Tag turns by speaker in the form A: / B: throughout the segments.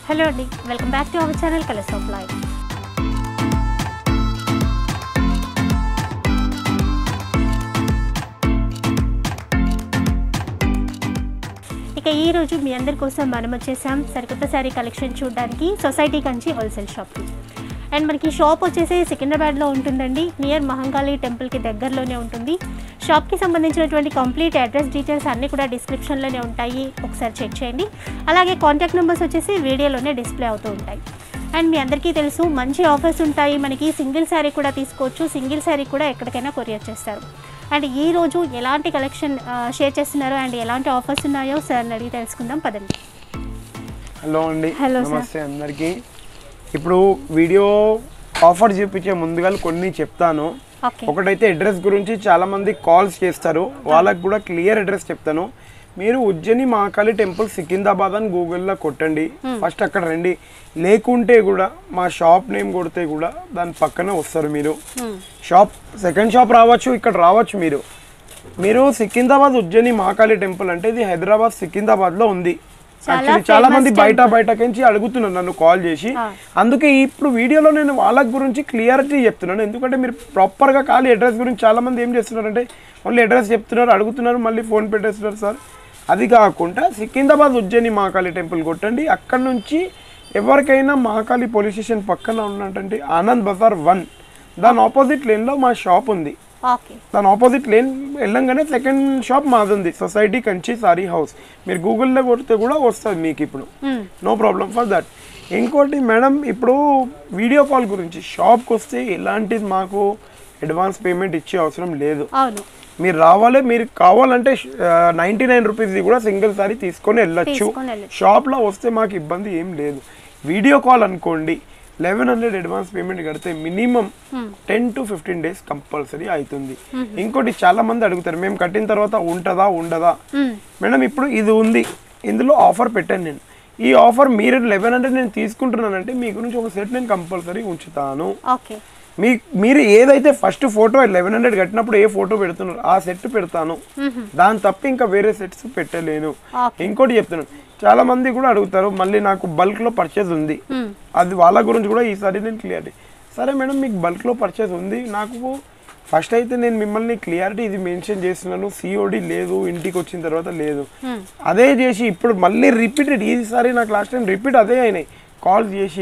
A: Hello అండి welcome back to our channel colours of life ఇక ఈ రోజు మీ అందరి కోసం మనం వచ్చేసాం సరికొత్త శారీ కలెక్షన్ చూడడానికి సొసైటీ కంచి హోల్సేల్ షాప్కి అండ్ మనకి షాప్ వచ్చేసి సికింద్రాబాద్లో ఉంటుందండి నియర్ మహంకాళి టెంపుల్కి దగ్గరలోనే ఉంటుంది షాప్కి సంబంధించినటువంటి కంప్లీట్ అడ్రస్ డీటెయిల్స్ అన్నీ కూడా డిస్క్రిప్షన్లోనే ఉంటాయి ఒకసారి చెక్ చేయండి అలాగే కాంటాక్ట్ నెంబర్స్ వచ్చేసి వీడియోలోనే డిస్ప్లే అవుతూ ఉంటాయి అండ్ మీ అందరికీ తెలుసు మంచి ఆఫర్స్ ఉంటాయి మనకి సింగిల్ శారీ కూడా తీసుకోవచ్చు సింగిల్ శారీ కూడా ఎక్కడికైనా కొరియర్ చేస్తారు అండ్ ఈ రోజు ఎలాంటి కలెక్షన్ షేర్ చేస్తున్నారో అండ్ ఎలాంటి ఆఫర్స్ ఉన్నాయో సార్ అడిగి తెలుసుకుందాం పదండి
B: హలో అండి
A: Hello, sir.
B: నమస్తే అందరికీ ఇప్పుడు వీడియో ఆఫర్ చూపించే ముందుగా కొన్ని చెప్తాను
A: ఓకే
B: ఒకటైతే అడ్రస్ గురించి చాలా మంది కాల్స్ చేస్తారు వాళ్ళకి కూడా క్లియర్ అడ్రస్ చెప్తాను మీరు ఉజ్జయిని మహాకాళి టెంపుల్ సికింద్రాబాద్ అని గూగుల్లో కొట్టండి ఫస్ట్ అక్కడ రండి లేకుంటే కూడా మా షాప్ నేమ్ కొడితే కూడా దాని పక్కన వస్తారు మీరు షాప్ సెకండ్ షాప్ రావచ్చు ఇక్కడ రావచ్చు మీరు మీరు సికింద్రాబాద్ ఉజ్జయిని మహాకాళి టెంపుల్ అంటే ఇది హైదరాబాద్ సికింద్రాబాద్ లో ఉంది
A: చాలా
B: Actually చాలా
A: famous
B: మంది బయట
A: temple.
B: బయటకించి అడుగుతున్నారు నన్ను కాల్ చేసి
A: ఆ.
B: అందుకే ఇప్పుడు వీడియోలో నేను వాళ్ళ గురించి క్లియరిటీ చెప్తున్నాను ఎందుకంటే మీరు ప్రాపర్గా ఖాళీ అడ్రస్ గురించి చాలా మంది ఏం చేస్తున్నారంటే ఓన్లీ అడ్రస్ చెప్తున్నారు అడుగుతున్నారు మళ్ళీ ఫోన్ పెట్టేస్తున్నారు సార్ అది కాకుండా సికింద్రాబాద్ ఉజ్జయిని మహాకాళి టెంపుల్ కొట్టండి అక్కడ నుంచి ఎవరికైనా మహాకాళి పోలీస్ స్టేషన్ పక్కన ఉన్నటువంటి ఆనంద్ బజార్ వన్ దాని ఆపోజిట్ లేన్లో మా షాప్ ఉంది
A: ఓకే
B: దాని ఆపోజిట్ లేన్ వెళ్ళంగానే సెకండ్ షాప్ మాది ఉంది సొసైటీ కంచి సారీ హౌస్ మీరు గూగుల్లో కొడితే కూడా వస్తుంది మీకు ఇప్పుడు నో ప్రాబ్లం ఫర్ దట్ ఇంకోటి మేడం ఇప్పుడు వీడియో కాల్ గురించి షాప్కి వస్తే ఎలాంటిది మాకు అడ్వాన్స్ పేమెంట్ ఇచ్చే అవసరం లేదు
A: అవును
B: మీరు రావాలి మీరు కావాలంటే నైంటీ నైన్ రూపీస్ది కూడా సింగిల్ సారీ తీసుకొని వెళ్ళొచ్చు
A: తీసుకొని వెళ్ళొచ్చు.
B: షాప్లో వస్తే మాకు ఇబ్బంది ఏం లేదు వీడియో కాల్ అనుకోండి లెవెన్ హండ్రెడ్ అడ్వాన్స్ పేమెంట్ కడితే minimum ten to fifteen days compulsory అవుతుంది ఇంకోటి చాలా మంది అడుగుతారు మేము కట్టిన తర్వాత ఉంటుందా ఉండదా మేడం ఇప్పుడు ఇది ఉంది ఇందులో ఆఫర్ పెట్టాను నేను ఈ ఆఫర్ మీరు లెవెన్ హండ్రెడ్ నేను తీసుకుంటున్నానంటే మీ గురించి ఒక సెట్ నేను కంపల్సరీ ఉంచుతాను
A: ఓకే
B: మీ మీరు ఏదైతే ఫస్ట్ ఫోటో లెవెన్ హండ్రెడ్ కట్టినప్పుడు ఏ ఫోటో పెడుతున్నారు ఆ సెట్ పెడతాను దాని తప్ప ఇంకా వేరే సెట్స్ పెట్టలేను
A: Okay.
B: ఇంకోటి చెప్తున్నాను చాలా మంది కూడా అడుగుతారు మళ్ళీ నాకు బల్క్ లో పర్చేజ్ ఉంది అది వాళ్ళ గురించి కూడా ఈసారి నేను క్లియరిటీ సరే మేడం మీకు బల్క్ లో పర్చేజ్ ఉంది నాకు ఫస్ట్ అయితే నేను మిమ్మల్ని క్లియారిటీ ఇది మెన్షన్ చేస్తున్నాను సిఓడి లేదు ఇంటికి వచ్చిన తర్వాత లేదు అదే చేసి ఇప్పుడు మళ్ళీ రిపీటెడ్ ఈసారి నాకు లాస్ట్ టైం రిపీట్ అదే అయినాయి కాల్ చేసి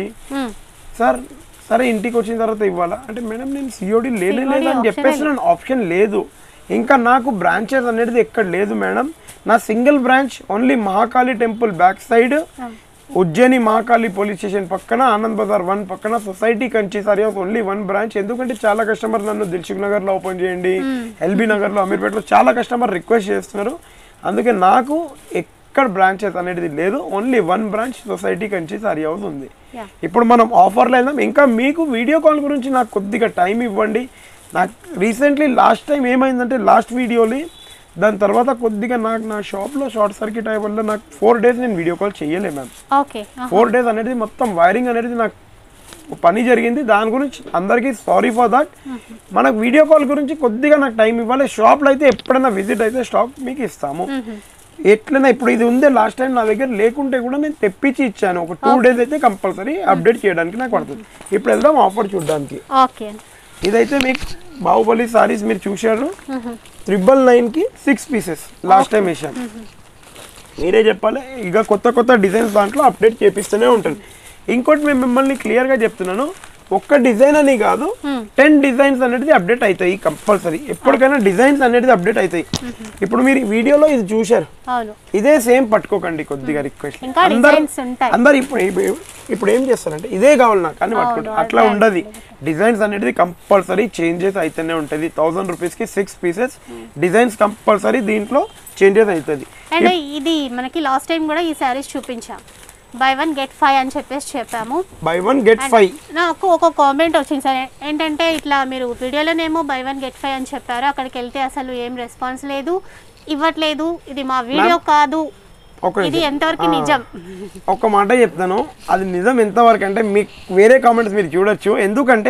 B: సార్ సరే ఇంటికి వచ్చిన తర్వాత ఇవ్వాలా అంటే మేడం నేను సిఓడి లేనే
A: COD
B: లేదు అని
A: option
B: చెప్పేసి నేను ఆప్షన్ లేదు ఇంకా నాకు బ్రాంచెస్ అనేది ఎక్కడ లేదు మేడం నా single branch only Mahakali temple back side Ujjaini Mahakali police station పక్కన ఆనంద్ బజార్ వన్ పక్కన society Kanchi sari only one branch ఎందుకంటే చాలా కస్టమర్ నన్ను దిల్సుఖ్ నగర్ లో ఓపెన్ చేయండి ఎల్బీ నగర్ లో అమీర్పేటలో చాలా కస్టమర్ రిక్వెస్ట్ చేస్తున్నారు అందుకే నాకు ఎక్కడ బ్రాంచెస్ అనేది లేదు only one branch society Kanchi sari house ఉంది
A: Yeah.
B: ఇప్పుడు మనం ఆఫర్లో వెళ్దాం ఇంకా మీకు వీడియో కాల్ గురించి నాకు కొద్దిగా టైం ఇవ్వండి నాకు రీసెంట్లీ లాస్ట్ టైం ఏమైందంటే లాస్ట్ వీడియోని దాని తర్వాత కొద్దిగా నాకు నా షాప్లో షార్ట్ సర్క్యూట్ అయ్యే వల్ల నాకు ఫోర్ డేస్ నేను వీడియో కాల్ చేయలే మ్యామ్
A: ఓకే
B: ఫోర్ డేస్ అనేది మొత్తం వైరింగ్ అనేది నాకు పని జరిగింది దాని గురించి అందరికీ సారీ ఫర్ దట్ మనకు వీడియో కాల్ గురించి కొద్దిగా నాకు టైం ఇవ్వాలి షాప్లో అయితే ఎప్పుడైనా విజిట్ అయితే స్టాక్ మీకు ఇస్తాము ఎట్లైనా ఇప్పుడు ఇది ఉందే లాస్ట్ టైం నా దగ్గర లేకుంటే కూడా నేను తెప్పించి ఇచ్చాను ఒక టూ డేస్ అయితే కంపల్సరీ అప్డేట్ చేయడానికి నాకు పడుతుంది ఇప్పుడు వెళ్దాం ఆఫర్ చూడడానికి
A: ఓకే
B: ఇదైతే మీకు బాహుబలి సారీస్ మీరు చూశారు త్రిబల్ నైన్కి సిక్స్ పీసెస్ లాస్ట్ టైం వేసాను మీరే చెప్పాలి ఇక కొత్త కొత్త డిజైన్స్ దాంట్లో అప్డేట్ చేపిస్తూనే ఉంటాను ఇంకోటి మేము మిమ్మల్ని క్లియర్గా చెప్తున్నాను ఒక్క డిజైన్ అని కాదు టెన్ డిజైన్స్ అనేది అప్డేట్ అవుతాయి కంపల్సరీ ఎప్పటికైనా డిజైన్స్ అనేది అప్డేట్ అవుతాయి ఇప్పుడు మీరు ఈ వీడియోలో ఇది చూశారు
A: అవును
B: ఇదే సేమ్ పట్టుకోకండి కొద్దిగా రిక్వెస్ట్
A: ఇంకా designs ఉంటాయి.
B: అందరు ఇప్పుడు ఇప్పుడు- ఇప్పుడు ఏం చేస్తారంటే ఇదే కావాలి నాకు అని పట్టుకుంటారు అట్లా ఉండదు డిజైన్స్ అనేది కంపల్సరీ చేంజెస్ అయితేనే ఉంటుంది థౌసండ్ రూపీస్కి సిక్స్ పీసెస్ డిజైన్స్ కంపల్సరీ దీంట్లో చేంజెస్ అవుతుంది
A: అండ్ ఇది మనకి లాస్ట్ టైం కూడా ఈ శారీస్ చూపించాం బై వన్ గెట్ ఫైవ్ అని చెప్పేసి చెప్పాము
B: buy one get
A: And
B: five
A: నాకు ఒక కామెంట్ వచ్చింది సార్ ఏంటంటే ఇట్లా మీరు వీడియోలోనేమో బై వన్ గెట్ ఫైవ్ అని చెప్పారు అక్కడికి వెళ్తే అసలు ఏం రెస్పాన్స్ లేదు ఇవ్వట్లేదు ఇది మా వీడియో కాదు
B: ఒక
A: ఇది
B: నిమిషం.
A: ఎంతవరకు
B: ఆ.
A: నిజం
B: ఒక మాట చెప్తాను అది నిజం ఎంతవరకు అంటే మీకు వేరే కామెంట్స్ మీరు చూడొచ్చు ఎందుకంటే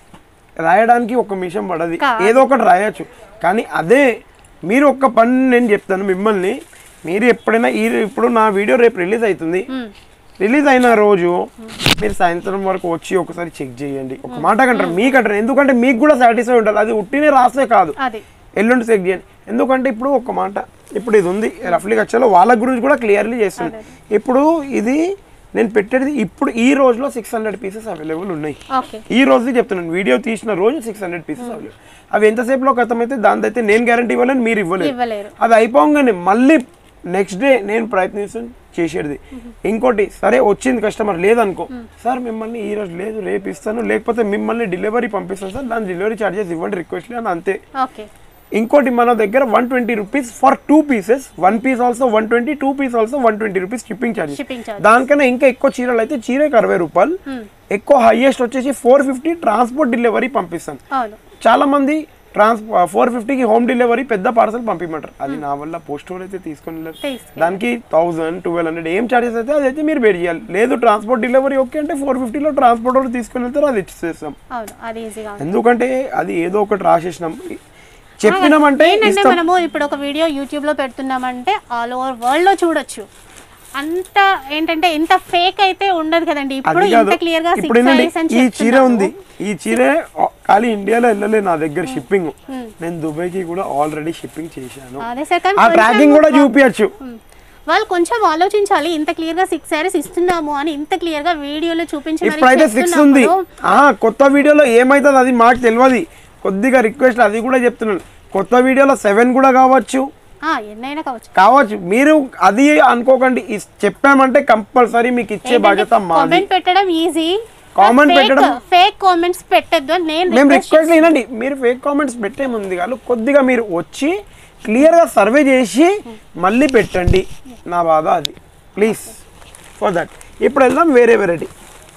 B: రాయడానికి ఒక నిమిషం పడది
A: కాదు.
B: ఏదో ఒకటి రాయొచ్చు కానీ అదే మీరు ఒక్క పని నేను చెప్తాను మిమ్మల్ని మీరు ఎప్పుడైనా ఈ ఇప్పుడు నా వీడియో రేపు రిలీజ్ అవుతుంది రిలీజ్ అయిన రోజు మీరు సాయంత్రం వరకు వచ్చి ఒకసారి చెక్ చేయండి ఒక మాట కంటారు మీకంటారు ఎందుకంటే మీకు కూడా సాటిస్ఫై ఉంటుంది అది ఉట్టినే రాస్తే కాదు
A: అది
B: ఎల్లుండి చెక్ చేయండి ఎందుకంటే ఇప్పుడు ఒక మాట ఇప్పుడు ఇది ఉంది రఫ్లీ కచ్చాలో వాళ్ళ గురించి కూడా క్లియర్లీ చేస్తుంది ఇప్పుడు ఇది నేను పెట్టేది ఇప్పుడు ఈ రోజులో సిక్స్ హండ్రెడ్ పీసెస్ అవైలబుల్ ఉన్నాయి
A: ఓకే
B: ఈ రోజు చెప్తున్నాను వీడియో తీసిన రోజు సిక్స్ హండ్రెడ్ పీసెస్ అవైలబుల్ అవి ఎంతసేపులో ఖతమైతే దాని అయితే నేను గ్యారంటీ ఇవ్వలేను మీరు ఇవ్వలేదు
A: ఇవ్వలేరు
B: అది అయిపోగానే మళ్ళీ నెక్స్ట్ డే నేను ప్రయత్నిస్తాను చేసేది ఇంకోటి సరే వచ్చింది కస్టమర్ లేదనుకో సార్ మిమ్మల్ని ఈ రోజు లేదు రేపు ఇస్తాను లేకపోతే మిమ్మల్ని డెలివరీ పంపిస్తాను సార్ దాని డెలివరీ ఛార్జెస్ ఇవ్వండి రిక్వెస్ట్ అని అంతే
A: ఓకే
B: ఇంకోటి మన దగ్గర one twenty rupees for two pieces one piece also one twenty two piece also one twenty rupees shipping charges
A: shipping charge
B: దానికన్నా ఇంకా ఎక్కువ చీరలు అయితే చీరకి అరవై రూపాయలు ఎక్కువ హైయెస్ట్ వచ్చేసి ఫోర్ ఫిఫ్టీ ట్రాన్స్పోర్ట్ డెలివరీ పంపిస్తాను
A: అవును
B: చాలా మంది ట్రాన్స్ ఫోర్ ఫిఫ్టీకి హోమ్ డెలివరీ పెద్ద పార్సల్ పంపించమంటారు అది నా వల్ల పోస్ట్ అయితే తీసుకొని వెళ్ళరు.
A: తీసుకెళ్ళి.
B: దానికి థౌసండ్ ట్వెల్వ్ హండ్రెడ్ ఏం చార్జెస్ అయితే అది అయితే మీరు పే చేయాలి లేదు ట్రాన్స్పోర్ట్ డెలివరీ ఓకే అంటే ఫోర్ ఫిఫ్టీలో ట్రాన్స్పోర్ట్ వాళ్ళు తీసుకొని వెళ్తారు అది ఇచ్చేస్తాం
A: అవును అది ఈజీగా ఉంది.
B: ఎందుకంటే అది ఏదో ఒకటి రాసేసినాం చెప్పినామంటే
A: ఏంటంటే
B: ఇస్తాం
A: మనము ఇప్పుడు ఒక వీడియో యూట్యూబ్ లో పెడుతున్నామంటే ఆల్ ఓవర్ వరల్డ్ లో చూడొచ్చు అంత ఏంటంటే ఇంత ఫేక్ అయితే ఉండదు కదండి ఇప్పుడు
B: అది కాదు
A: ఇంత క్లియర్ గా
B: ఇప్పుడు
A: సిక్స్
B: ఏంటంటే
A: సారీస్ అని
B: ఈ చీర
A: చెప్తున్నాము.
B: ఉంది ఈ చీరే ఆ, ఖాళీ ఇండియాలో వెళ్ళలే నా దగ్గర షిప్పింగ్ నేను దుబాయ్కి కూడా ఆల్రెడీ షిప్పింగ్ చేశాను
A: అదే సార్ కానీ
B: ఆ
A: కొంచెం
B: ట్రాకింగ్ కూడా చూపించచ్చు
A: ఉమ్. వాళ్ళు కొంచెం ఆలోచించాలి ఇంత క్లియర్ గా సిక్స్ సారీస్ ఇస్తున్నాము అని ఇంత క్లియర్ గా వీడియోలో చూపించి మరి
B: ఇప్పుడైతే సిక్స్ ఉంది
A: చెప్తున్నప్పుడు
B: ఆ కొత్త వీడియోలో ఏమైతుంది అది మాకు తెలియదు కొద్దిగా రిక్వెస్ట్ అది కూడా చెప్తున్నాను కొత్త వీడియోలో సెవెన్ కూడా కావచ్చు
A: ఆ, ఎన్నైనా కావచ్చు
B: కావచ్చు మీరు అది అనుకోకండి ఇస్- చెప్పామంటే కంపల్సరీ మీకు ఇచ్చే బాధ్యత మాది
A: కామెంట్ పెట్టడం ఈజీ
B: Comment పెట్టడం-
A: ఫేక్ కామెంట్స్ పెట్టద్దు అని నేను
B: మేము
A: request
B: రిక్వెస్ట్ వినండి మీరు ఫేక్ కామెంట్స్ పెట్టే ముందు కాదు కొద్దిగా మీరు వచ్చి క్లియర్గా సర్వే చేసి మళ్ళీ పెట్టండి నా బాధ అది ప్లీజ్ ఫర్ దట్ ఇప్పుడు వెళ్దాం వేరే వెరైటీ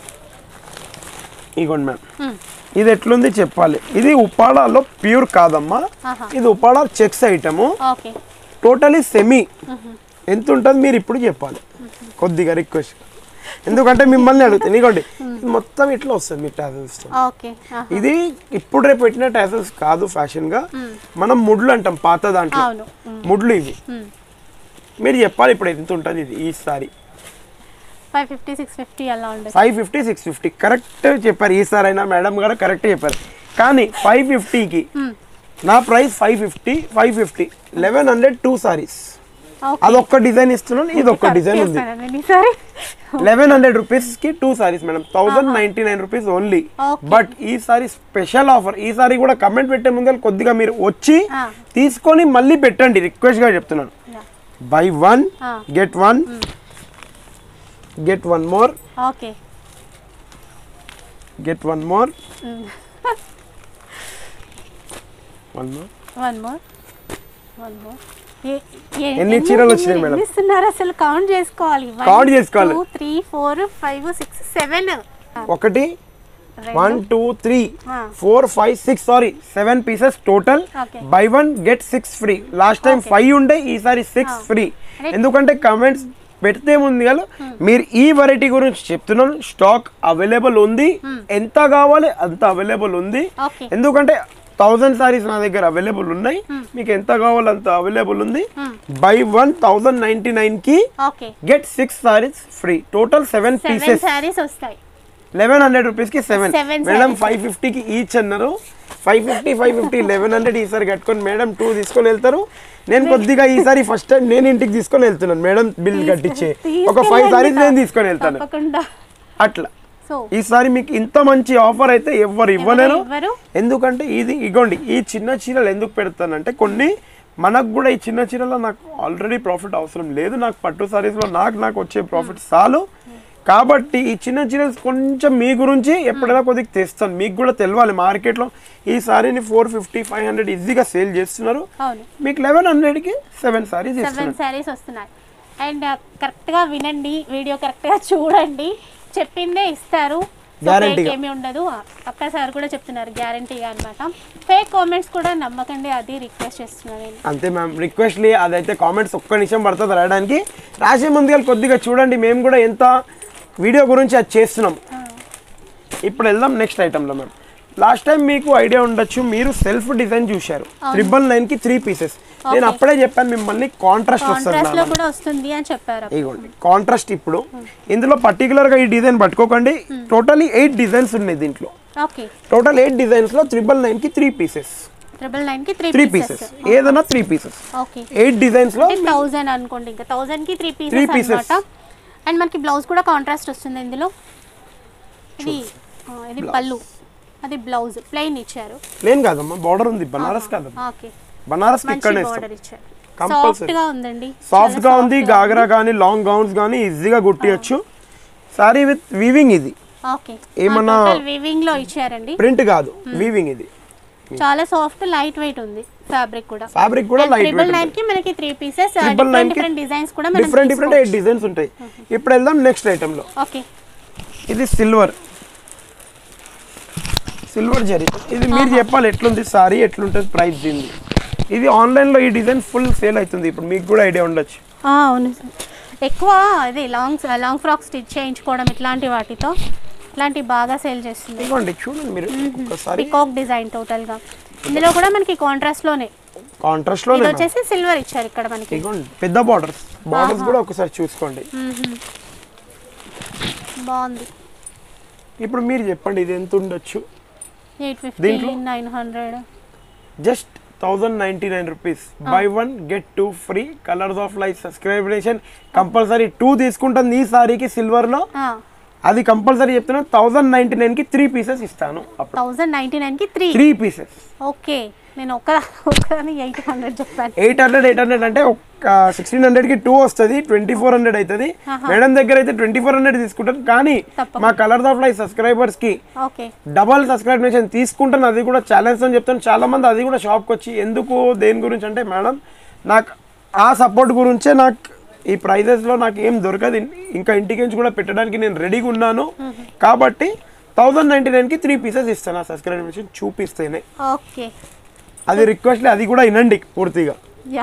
B: ఇగోండి మ్యామ్
A: Hmm.
B: ఇది ఎట్లుంది చెప్పాలి ఇది ఉప్పాడాలో ప్యూర్ కాదమ్మా
A: ఆహా.
B: ఇది Uppada checks item
A: okay
B: totally semi ఎంత ఉంటుంది మీరు ఇప్పుడు చెప్పాలి కొద్దిగా రిక్వెస్ట్ ఎందుకంటే మిమ్మల్ని అడుగుతాను ఇదిగోండి ఇది మొత్తం ఇట్లా వస్తుంది మీ టాజల్స్
A: ఓకే
B: ఇది ఇప్పుడు రేపు పెట్టిన టాజల్స్ కాదు ఫ్యాషన్ గా మనం ముడ్లు అంటాం పాత దాంట్లో
A: అవును
B: ముడ్లు ఇవి మీరు చెప్పాలి ఇప్పుడు ఎంత ఉంటుంది ఇది ఈ sari
A: five fifty six fifty అలా ఉండదు
B: five fifty six fifty correct చెప్పారు ఈ సార్ అయినా మేడం గారు కరెక్ట్ చెప్పారు కానీ ఫైవ్ ఫిఫ్టీకి నా price five fifty five fifty eleven hundred two saris అదొక్క డిజైన్ ఇస్తున్నాను ఇది ఒక్క డిజైన్ ఉంది
A: సరే
B: లెవెన్ హండ్రెడ్ రూపీస్ కి two saris madam thousand ninety nine rupees only
A: Okay.
B: But ఈ సారీ స్పెషల్ ఆఫర్ ఈ సారీ కూడా కమెంట్ పెట్టే ముందు కొద్దిగా మీరు వచ్చి
A: Ah.
B: తీసుకొని మళ్ళీ పెట్టండి రిక్వెస్ట్ గా చెప్తున్నాను buy one
A: Ah.
B: Get one get one more
A: okay
B: get one more one more
A: one more one more
B: ఎన్ని చీరలు వచ్చినాయి మేడం?
A: ఇస్తున్నారు అసలు కౌంట్ చేసుకోవాలి
B: Count చేసుకోవాలి.
A: Two three four five six seven
B: ఒకటి one two three
A: Ah.
B: Four five six sorry seven pieces total
A: Okay.
B: Buy one get six free last time five ఉండే ఈసారి సిక్స్ ఫ్రీ ఎందుకంటే comments పెడితే ముందు కదా మీరు ఈ వెరైటీ గురించి చెప్తున్నాను స్టాక్ అవైలబుల్ ఉంది ఎంత కావాలి అంత అవైలబుల్ ఉంది
A: ఓకే
B: ఎందుకంటే థౌజండ్ సారీస్ నా దగ్గర అవైలబుల్ ఉన్నాయి మీకు ఎంత కావాలో అంత అవైలబుల్ ఉంది buy one thousand ninety nine కి
A: okay
B: get six saris free total seven
A: seven
B: pieces
A: saris వస్తాయి
B: లెవెన్ హండ్రెడ్ రూపీస్ కి seven
A: Seven
B: madam
A: sarees.
B: Five ఫిఫ్టీకి ఈచ్ అన్నారు five fifty five fifty eleven hundred ఈసారి కట్టుకొని మేడం టూ తీసుకొని వెళ్తారు నేను కొద్దిగా ఈసారి ఫస్ట్ టైం నేను ఇంటికి తీసుకొని వెళ్తున్నాను మేడం బిల్ కట్టించే ఒక ఫైవ్ సారీస్ నేను తీసుకొని వెళ్తాను
A: తప్పకుండా
B: అట్లా
A: సో
B: ఈసారి మీకు ఇంత మంచి ఆఫర్ అయితే ఎవ్వరు ఇవ్వలేరు
A: ఇవ్వరు
B: ఎందుకంటే ఇది ఇగోండి ఈ చిన్న చీరలు ఎందుకు పెడతానంటే కొన్ని మనకు కూడా ఈ చిన్న చీరలో నాకు ఆల్రెడీ ప్రాఫిట్ అవసరం లేదు నాకు పట్టు సారీస్లో నాకు నాకు వచ్చే ప్రాఫిట్ చాలు కాబట్టి ఈ చిన్న చీరలు కొంచెం మీ గురించి ఎప్పుడైనా కొద్దిగా తెస్తాను మీకు కూడా తెలియాలి మార్కెట్లో ఈ సారీని ఫోర్ ఫిఫ్టీ ఫైవ్ హండ్రెడ్ ఈజీగా సేల్ చేస్తున్నారు
A: అవును
B: మీకు లెవెన్ హండ్రెడ్కి సెవెన్ సారీస్
A: సెవెన్
B: ఇస్తున్నారు
A: శారీస్ వస్తున్నాయి అండ్ కరెక్ట్గా వినండి వీడియో కరెక్ట్గా చూడండి చెప్పిందే ఇస్తారు
B: Guarantee గా.
A: ఏమి ఉండదు అక్క సార్ కూడా చెప్తున్నారు గ్యారంటీగా అనమాట ఫేక్ కామెంట్స్ కూడా నమ్మకండి అది రిక్వెస్ట్ చేస్తున్నాను నేను
B: అంతే మ్యామ్ రిక్వెస్ట్లీ అదైతే కామెంట్స్ ఒక్క నిమిషం పడుతుంది రాయడానికి రాసే ముందుగా కొద్దిగా చూడండి మేము కూడా ఎంత వీడియో గురించి అది చేస్తున్నాం ఇప్పుడు వెళ్దాం నెక్స్ట్ ఐటెంలో మ్యామ్ లాస్ట్ టైం మీకు ఐడియా ఉండొచ్చు మీరు సెల్ఫ్ డిజైన్ చూశారు ట్రిపుల్ నైన్ కి త్రీ పీసెస్ నేను అప్పుడే చెప్పాను మిమ్మల్ని కాంట్రాస్ట్ వస్తుంది
A: కాంట్రాస్ట్ లో
B: మేడం.
A: కూడా వస్తుంది అని చెప్పారు
B: ఇగోండి కాంట్రాస్ట్ ఇప్పుడు ఇందులో పర్టికులర్ గా ఈ డిజైన్ పట్టుకోకండి టోటలీ ఎయిట్ డిజైన్స్ ఉన్నాయి దీంట్లో
A: ఓకే
B: టోటల్ ఎయిట్ డిజైన్స్ లో ట్రిపుల్ నైన్ కి త్రీ పీసెస్
A: ట్రిపుల్ నైన్ కి త్రీ
B: త్రీ
A: పీసెస్
B: పీసెస్ ఏదైనా three pieces
A: okay
B: eight designs లో
A: థౌజండ్ అనుకోండి ఇంకా థౌజండ్ కి త్రీ
B: Three
A: పీసెస్
B: pieces.
A: అనమాట అండ్ మనకి బ్లౌజ్ కూడా కాంట్రాస్ట్ వస్తుంది ఇందులో ఇది ఆ, ఇది పళ్ళు అది బ్లౌజ్ ప్లెయిన్ ఇచ్చారు
B: ప్లేన్ కాదమ్మా బార్డర్ ఉంది బనారస్ కాదమ్మా
A: ఓకే
B: బనారస్
A: మంచి
B: ఇక్కడనే
A: బార్డర్ ఇచ్చారు
B: Compulsory.
A: సాఫ్ట్ గా ఉందండి
B: సాఫ్ట్ గా ఉంది గాగ్రా కానీ లాంగ్ గౌన్స్ కానీ ఈజీగా గుట్టియచ్చు సారీ విత్ వీవింగ్ ఇది
A: ఓకే
B: ఏమన్నా-
A: వీవింగ్ లో ఇచ్చారండి
B: ప్రింట్ కాదు వీవింగ్ ఇది
A: చాలా సాఫ్ట్ లైట్ వెయిట్ ఉంది ఫ్యాబ్రిక్ కూడా
B: ఫ్యాబ్రిక్ కూడా లైట్
A: ట్రిపుల్ నైన్ కి మనకి three pieces
B: triple nine
A: different
B: కి
A: డిఫరెంట్ డిజైన్స్ కూడా మనం
B: డిఫరెంట్ డిఫరెంట్ ఎయిట్ డిజైన్స్ ఉంటాయి ఇప్పుడు వెళ్దాం నెక్స్ట్ ఐటమ్ లో
A: ఓకే
B: ఇది సిల్వర్ సిల్వర్ జరీ ఇది మీరు చెప్పాలి ఎట్లుంది సారీ ఎట్లుంటుంది ప్రైస్ దీనిది ఇది ఆన్లైన్ లో ఈ డిజైన్ ఫుల్ సేల్ అవుతుంది ఇప్పుడు మీకు కూడా ఐడియా ఉండొచ్చు
A: అవును సార్ ఎక్కువ ఇది లాంగ్ లాంగ్ ఫ్రాక్ స్టిచ్ చేయించుకోవడం ఇట్లాంటి వాటితో ఇట్లాంటివి బాగా సేల్ చేస్తుంది
B: ఇదిగోండి చూడండి మీరు ఒకసారి
A: పికాక్ డిజైన్ టోటల్ గా ఇందులో కూడా మనకి కాంట్రాస్ట్ లోనే
B: కాంట్రాస్ట్
A: ఇది
B: లోనే
A: వచ్చేసి సిల్వర్ ఇచ్చారు ఇక్కడ మనకి
B: ఇదిగోండి పెద్ద బార్డర్స్ బార్డర్స్ కూడా ఒకసారి చూసుకోండి
A: మ్మ్. బాగుంది
B: ఇప్పుడు మీరు చెప్పండి ఇది ఎంత ఉండొచ్చు
A: ఎయిట్ ఫిఫ్టీ
B: దీంట్లో?
A: Nine hundred
B: just thousand ninety nine rupees buy one get two free colours of life subscription compulsory two తీసుకుంటాను ఈ సారీకి సిల్వర్లో అది కంపల్సరీ చెప్తున్నా థౌజండ్ నైంటీ నైన్కి త్రీ పీసెస్ ఇస్తాను అప్పుడు
A: థౌజండ్ నైన్టీ నైన్ కి త్రీ
B: త్రీ పీసెస్
A: ఓకే నేను ఒక్క ఒక్కదాని ఎయిట్ హండ్రెడ్ చెప్పాను
B: ఎయిట్ హండ్రెడ్ ఎయిట్ హండ్రెడ్ అంటే ఒక సిక్స్టీన్ హండ్రెడ్కి టూ వస్తుంది ట్వంటీ ఫోర్ హండ్రెడ్ అవుతుంది మేడం దగ్గర అయితే ట్వంటీ ఫోర్ హండ్రెడ్ తీసుకుంటాను కానీ
A: తప్పకుండా.
B: మా కలర్స్ ఆఫ్ లైఫ్ సబ్స్క్రైబర్స్కి
A: ఓకే
B: డబల్ సబ్స్క్రిప్షన్ తీసుకుంటాను అది కూడా ఛాలెంజ్ అని చెప్తాను చాలా మంది అది కూడా షాప్కి వచ్చి ఎందుకు దేని గురించి అంటే మేడం నాకు ఆ సపోర్ట్ గురించే నాకు ఈ ప్రైజెస్లో నాకు ఏం దొరకదు ఇంకా ఇంటికి నుంచి కూడా పెట్టడానికి నేను రెడీగా ఉన్నాను కాబట్టి థౌజండ్ నైంటీ నైన్కి త్రీ పీసెస్ ఇస్తాను ఆ సబ్స్క్రిప్షన్ చూపిస్తేనే
A: ఓకే
B: అది రిక్వెస్ట్ అది కూడా వినండి పూర్తిగా
A: యా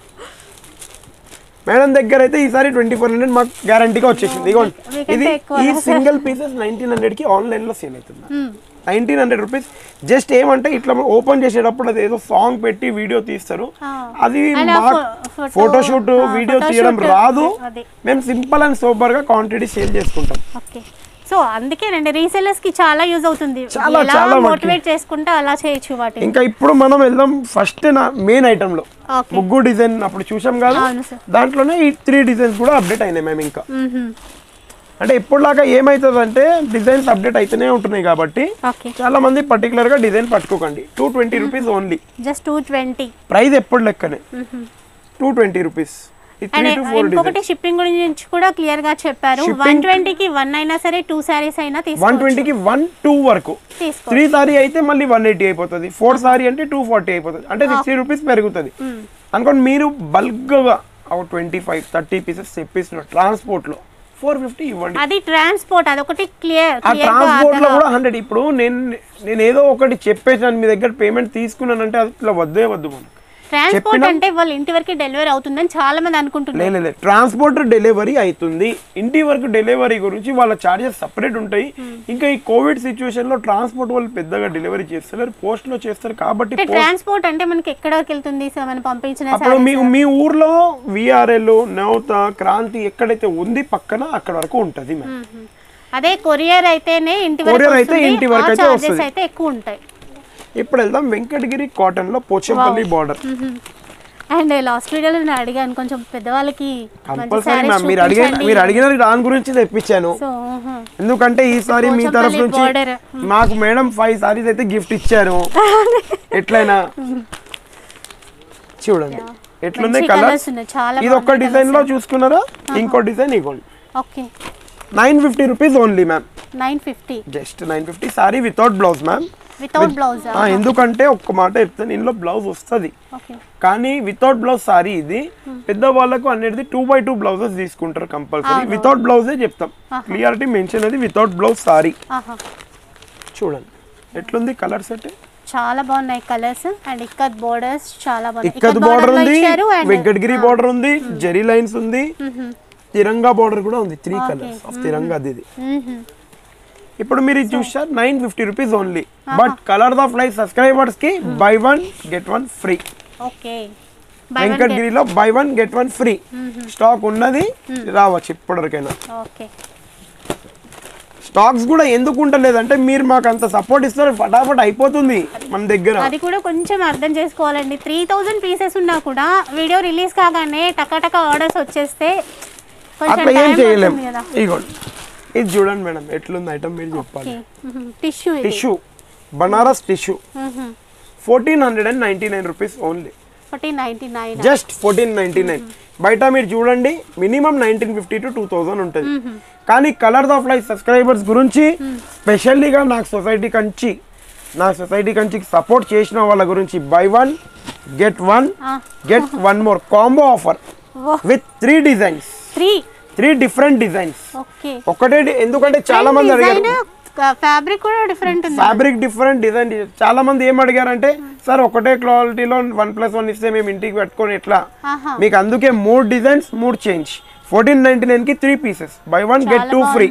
B: మేడం దగ్గర అయితే ఈసారి ట్వంటీ ఫోర్ హండ్రెడ్ మాకు గ్యారంటీగా వచ్చేసింది ఇగోండి
A: మీకంటే
B: ఇది
A: ఎక్కువ
B: ఈ
A: కదా
B: సింగిల్ పీసెస్ నైన్టీన్ హండ్రెడ్కి ఆన్లైన్లో సేల్ అవుతుంది నైన్టీన్ హండ్రెడ్ రూపీస్ జస్ట్ ఏమంటే ఇట్లా ఓపెన్ చేసేటప్పుడు అది ఏదో సాంగ్ పెట్టి వీడియో తీస్తారు
A: ఆ.
B: అది
A: అలా
B: మాకు
A: ఫో- ఫోటో-
B: ఫోటోషూట్
A: ఆ,
B: వీడియో
A: ఫోటోషూట్
B: తీయడం రాదు
A: అది.
B: మేము సింపుల్ అండ్ సూపర్ గా క్వాంటిటీ సేల్ చేసుకుంటాం
A: ఓకే సో అందుకేనండి రీసెలర్స్ కి చాలా యూజ్ అవుతుంది
B: చాలా,
A: ఎలా
B: చాలా మటుకి.
A: మోటివేట్ చేసుకుంటే అలా చేయొచ్చు వాటిని
B: ఇంకా ఇప్పుడు మనం వెళ్దాం ఫస్ట్ నా మెయిన్ ఐటమ్ లో
A: ఓకే
B: ముగ్గు డిజైన్ అప్పుడు చూసాం కదా
A: అవును సార్
B: దాంట్లోనే ఈ త్రీ డిజైన్స్ కూడా అప్డేట్ అయినాయి మేము ఇంకా
A: మ్మ్హ.
B: అంటే ఇప్పుడులాగా ఏమవుతుందంటే డిజైన్స్ అప్డేట్ అవుతూనే ఉంటున్నాయి కాబట్టి
A: ఓకే
B: చాలా మంది పర్టికులర్ గా డిజైన్ పట్టుకోకండి two twenty rupees only
A: just two twenty
B: price ఎప్పుడు లెక్కనే టూ ట్వంటీ రూపీస్ ఈ త్రీ
A: అండ్
B: టు ఫోర్
A: ఇంకొకటి
B: డిజైన్
A: షిప్పింగ్ గురించి కూడా క్లియర్ గా చెప్పారు
B: Shipping-
A: వన్ ట్వంటీకి వన్ అయినా సరే టూ శారీస్ అయినా
B: వన్
A: తీసుకోవచ్చు
B: ట్వంటీకి వన్ టూ వరకు
A: తీసుకో
B: త్రీ సారీ అయితే మళ్ళీ వన్ ఎయిటీ అయిపోతుంది ఫోర్ సారీ అంటే టూ ఫార్టీ అయిపోతుంది అంటే సిక్స్టీ రూపీస్ పెరుగుతుంది అనుకోండి మీరు బల్క్గా ఒక ట్వంటీ ఫైవ్ థర్టీ పీసెస్ తెప్పిస్తున్నారు ట్రాన్స్పోర్ట్లో ఫోర్ ఫిఫ్టీ ఇవ్వండి
A: అది ట్రాన్స్పోర్ట్ అదొకటి క్లియర్
B: ఆ ట్రాన్స్పోర్ట్ లో కూడా హండ్రెడ్ ఇప్పుడు నేను నేను ఏదో ఒకటి చెప్పేసాను మీ దగ్గర పేమెంట్ తీసుకున్నానంటే అది ఇట్లా వద్దే వద్దు మనం
A: ట్రాన్స్పోర్ట్
B: చెప్పినా-
A: అంటే వాళ్ళు ఇంటి వరకు డెలివరీ అవుతుందని చాలా మంది అనుకుంటున్నారు
B: లేదు ట్రాన్స్పోర్ట్ డెలివరీ అవుతుంది ఇంటి వరకు డెలివరీ గురించి వాళ్ళ చార్జెస్ సపరేట్ ఉంటాయి ఇంకా ఈ కోవిడ్ సిచ్యువేషన్ లో ట్రాన్స్పోర్ట్ వాళ్ళు పెద్దగా డెలివరీ చేస్తారు పోస్ట్ లో చేస్తారు కాబట్టి
A: అంటే
B: post-
A: ట్రాన్స్పోర్ట్ అంటే మనకి ఎక్కడికి వెళ్తుంది సో మనం పంపించిన
B: అప్పుడు మీ మీ ఊర్లో విఆర్ఎల్ నవత క్రాంతి ఎక్కడైతే ఉంది పక్కన అక్కడ వరకు ఉంటది మ్యామ్
A: మ్మ్. అదే కొరియర్ అయితేనే ఇంటి వరకు
B: Courier అయితే
A: వస్తుంది.
B: ఇంటి వరకు
A: ఆ
B: అయితే
A: charges
B: వస్తుంది.
A: అయితే ఎక్కువ ఉంటాయి
B: ఇప్పుడు వెళ్దాం వెంకటగిరి కాటన్ లో పోచంపల్లి బార్డర్
A: అండ్ లాస్ట్ వీడియోలో నేను అడిగాను కొంచెం పెద్దవాళ్ళకి మంచి
B: కంపల్సరీ
A: sarees
B: మ్యామ్ మీరు అడిగిన
A: చూపించండి.
B: మీరు అడిగిన దాని గురించి తెప్పించాను
A: సో ఆహా.
B: ఎందుకంటే ఈసారి మీ తరఫు
A: పోచంపల్లి
B: నుంచి
A: border.
B: మాకు మేడం ఫైవ్ సారీస్ అయితే గిఫ్ట్ ఇచ్చారు ఎట్లయినా చూడండి ఎట్లుంది
A: మంచి
B: కలర్
A: colours ఉన్నాయి. చాలా
B: ఇది ఒక్క
A: బాగున్నాయి
B: డిజైన్ లో చూసుకున్నారా ఇంకో డిజైన్ ఇవ్వండి
A: okay
B: nine fifty rupees only ma'am
A: nine fifty
B: just nine fifty sari without blouse ma'am
A: without blouse
B: ఎందుకంటే ఒక్క మాట చెప్తాను ఇందులో బ్లౌజ్ వస్తుంది
A: ఓకే
B: కానీ వితౌట్ బ్లౌజ్ సారీ ఇది పెద్ద వాళ్ళకు అనేది టూ బై టూ బ్లౌజెస్ తీసుకుంటారు కంపల్సరీ వితౌట్ బ్లౌజే చెప్తాం క్లియారిటీ మెన్షన్ అది వితౌట్ బ్లౌజ్ సారీ
A: ఆహా
B: చూడండి ఎట్లుంది కలర్ సెట్
A: చాలా బాగున్నాయి కలర్స్ అండ్ ఇక్కత్ బోర్డర్స్ చాలా బాగున్నాయి
B: ఇక్కత్ బార్డర్
A: border లో
B: ఉంది
A: ఇచ్చారు and-
B: వెంకటగిరి బార్డర్ ఉంది జెరీ లైన్స్ ఉంది
A: మ్మ్.
B: తిరంగా బార్డర్ కూడా ఉంది త్రీ కలర్స్ ఆఫ్ తిరంగా అది ఇది
A: మ్మ్.
B: ఇప్పుడు మీరు ఇది చూసారు nine fifty rupees only but colour of life subscribers కి buy one get one free
A: okay buy one
B: వెంకటగిరిలో buy one get one free stock ఉన్నది రావచ్చు ఇప్పటివరకైనా
A: ఓకే
B: స్టాక్స్ కూడా ఎందుకు ఉంటలేదంటే మీరు మాకు అంత సపోర్ట్ ఇస్తారు ఫటాఫట్ అయిపోతుంది మన దగ్గర
A: అది కూడా కొంచెం అర్థం చేసుకోవాలండి త్రీ థౌజండ్ పీసెస్ ఉన్నా కూడా వీడియో రిలీజ్ కాగానే టకాటక ఆర్డర్స్ వచ్చేస్తే కొంచెం
B: అట్లా ఏం
A: టైం
B: చేయలేం
A: పడుతుంది కదా
B: ఇగోండి ఇది చూడండి మేడం ఎట్లుంది ఐటమ్ మీరు చెప్పాలి
A: టిష్యూ ఇది
B: tissue Banaras tissue fourteen hundred and ninety nine rupees only
A: fourteen ninety nine
B: just fourteen ninety nine బయట మీరు చూడండి minimum nineteen fifty to two thousand ఉంటుంది కానీ కలర్స్ ఆఫ్ లైఫ్ సబ్స్క్రైబర్స్ గురించి స్పెషల్లీగా నాకు సొసైటీ కంచి నా సొసైటీ కంచి సపోర్ట్ చేసిన వాళ్ళ గురించి buy one get one get one more combo offer with three designs
A: three
B: three different designs
A: okay
B: ఒకటే di- ఎందుకంటే చాలా మంది అడిగారు
A: ఫ్యాబ్రిక్ కూడా డిఫరెంట్ ఉంది
B: ఫ్యాబ్రిక్ డిఫరెంట్ డిజైన్ చాలా మంది ఏం అడిగారంటే సార్ ఒకటే క్వాలిటీలో వన్ ప్లస్ వన్ ఇస్తే మేము ఇంటికి పెట్టుకొని ఎట్లా
A: ఆహా
B: మీకు అందుకే మూడు డిజైన్స్ మూడు చేంజ్ ఫోర్టీన్ నైన్టీ నైన్ కి three pieces buy one get two free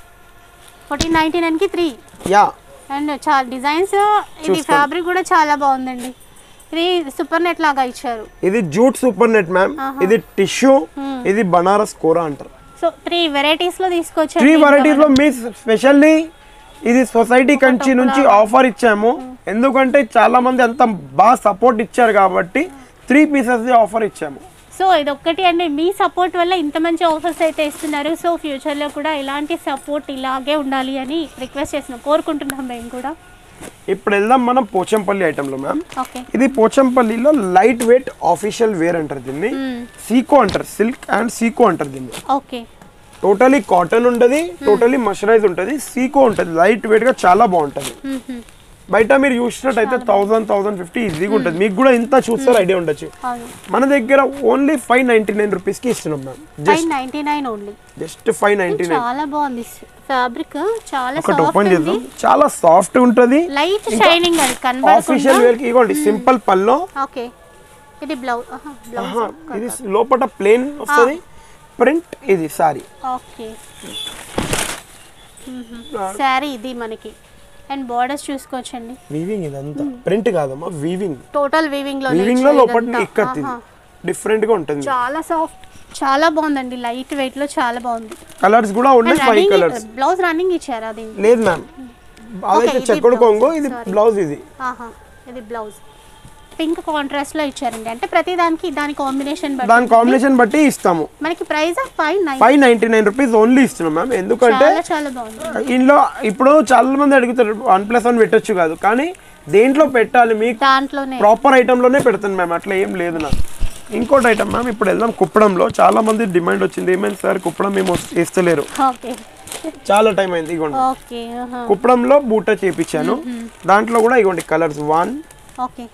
A: fourteen ninety nine కి త్రీ
B: యా
A: అండ్ చాలా డిజైన్స్ ఇది ఫ్యాబ్రిక్ కూడా చాలా బాగుందండి ఇది సూపర్ నెట్ లాగా ఇచ్చారు
B: ఇది జూట్ సూపర్ నెట్ మ్యామ్ ఇది టిష్యూ ఇది బనారస్ కూర అంటారు
A: సో త్రీ వెరైటీస్ లో తీసుకోవచ్చు
B: త్రీ వెరైటీస్ లో మీ స్పెషల్లీ ఇది సొసైటీ కంచి నుంచి ఆఫర్ ఇచ్చాము ఎందుకంటే చాలా మంది అంత బాగా సపోర్ట్ ఇచ్చారు కాబట్టి త్రీ పీసెస్ ఆఫర్ ఇచ్చాము
A: సో ఇది ఒక్కటి అండి మీ సపోర్ట్ వల్ల ఇంత మంచి ఆఫర్స్ అయితే ఇస్తున్నారు సో ఫ్యూచర్లో కూడా ఇలాంటి సపోర్ట్ ఇలాగే ఉండాలి అని రిక్వెస్ట్ చేస్తున్నాం కోరుకుంటున్నాం మేము కూడా
B: ఇప్పుడు వెళ్దాం మనం పోచంపల్లి ఐటెంలో మ్యామ్
A: ఓకే
B: ఇది పోచంపల్లిలో లైట్ వెయిట్ ఆఫీషియల్ వేర్ అంటారు దీన్ని సీకో అంటారు సిల్క్ అండ్ సీకో అంటారు దీన్ని
A: ఓకే
B: టోటలీ కాటన్ ఉంటుంది టోటలీ మషరైజ్ ఉంటుంది సీకో ఉంటుంది లైట్ వెయిట్ గా చాలా బాగుంటుంది బయట మీరు చూసినట్టయితే థౌసండ్ థౌసండ్ ఫిఫ్టీ ఈజీగా ఉంటుంది మీకు కూడా ఇంత చూస్తారు ఐడియా ఉండొచ్చు
A: అవును
B: మన దగ్గర only five ninety nine rupees కి ఇస్తున్నాం ma'am
A: five ninety nine only
B: just five ninety nine
A: చాలా బాగుంది ఫ్యాబ్రిక్ చాలా
B: ఒకటి
A: సాఫ్ట్
B: ఓపెన్
A: ఉంది
B: చేద్దాం చాలా సాఫ్ట్ ఉంటుంది
A: లైట్ షైనింగ్ అది
B: ఆఫీషియల్
A: కనబడకుండా
B: వేర్ కి ఇవ్వండి సింపుల్ పల్లో
A: ఓకే ఇది బ్లౌజ్ బ్లౌజ్
B: ఆహా, ఇది లోపల ప్లేన్ వస్తుంది ప్రింట్ ఇది సారీ
A: ఓకే శారీ ఇది మనకి అండ్ బార్డర్స్ చూసుకోవచ్చండి
B: వీవింగ్ ఇదంతా ప్రింట్ కాదమ్మా వీవింగ్
A: టోటల్ వీవింగ్ లో
B: వీవింగ్ లో లోపల ఇక్కత్ ఇది డిఫరెంట్ గా ఉంటుంది
A: చాలా సాఫ్ట్ చాలా బాగుందండి లైట్ వెయిట్ లో చాలా బాగుంది
B: కలర్స్ కూడా ఉన్నాయి ఫైవ్ కలర్స్
A: బ్లౌజ్ రన్నింగ్ ఇచ్చారా అది
B: లేదు మ్యామ్ అదైతే
A: ఇది
B: చెక్కుడు
A: blouse,
B: కొంగు ఇది
A: sorry.
B: బ్లౌజ్ ఇది
A: ఆహా ఇది బ్లౌజ్ పింక్ కాంట్రాస్ట్ లో ఇచ్చారండి అంటే ప్రతి దానికి దాని కాంబినేషన్ బట్టి
B: దాని కాంబినేషన్ బట్టి ఇస్తాము
A: మనకి price five nine
B: five ninety nine rupees only ఇస్తున్నాం మ్యామ్ ఎందుకంటే
A: చాలా చాలా బాగుంది
B: ఇందులో ఇప్పుడు చాలా మంది అడుగుతారు వన్ ప్లస్ వన్ పెట్టొచ్చు కాదు కానీ దేంట్లో పెట్టాలి మీకు
A: దాంట్లోనే
B: ప్రాపర్ ఐటెంలోనే పెడతాను మ్యామ్ అట్లా ఏం లేదు నాకు ఇంకోటి ఐటమ్ మ్యామ్ ఇప్పుడు వెళ్దాం కుప్పడంలో చాలా మంది డిమాండ్ వచ్చింది ఏమైంది సార్ కుప్పడం మేము వేస్తలేరు
A: ఓకే
B: చాలా టైం అయింది ఇగోండి
A: ఓకే ఆహా.
B: కుప్పడంలో బూట చేపించాను దాంట్లో కూడా ఇగోండి colours one
A: okay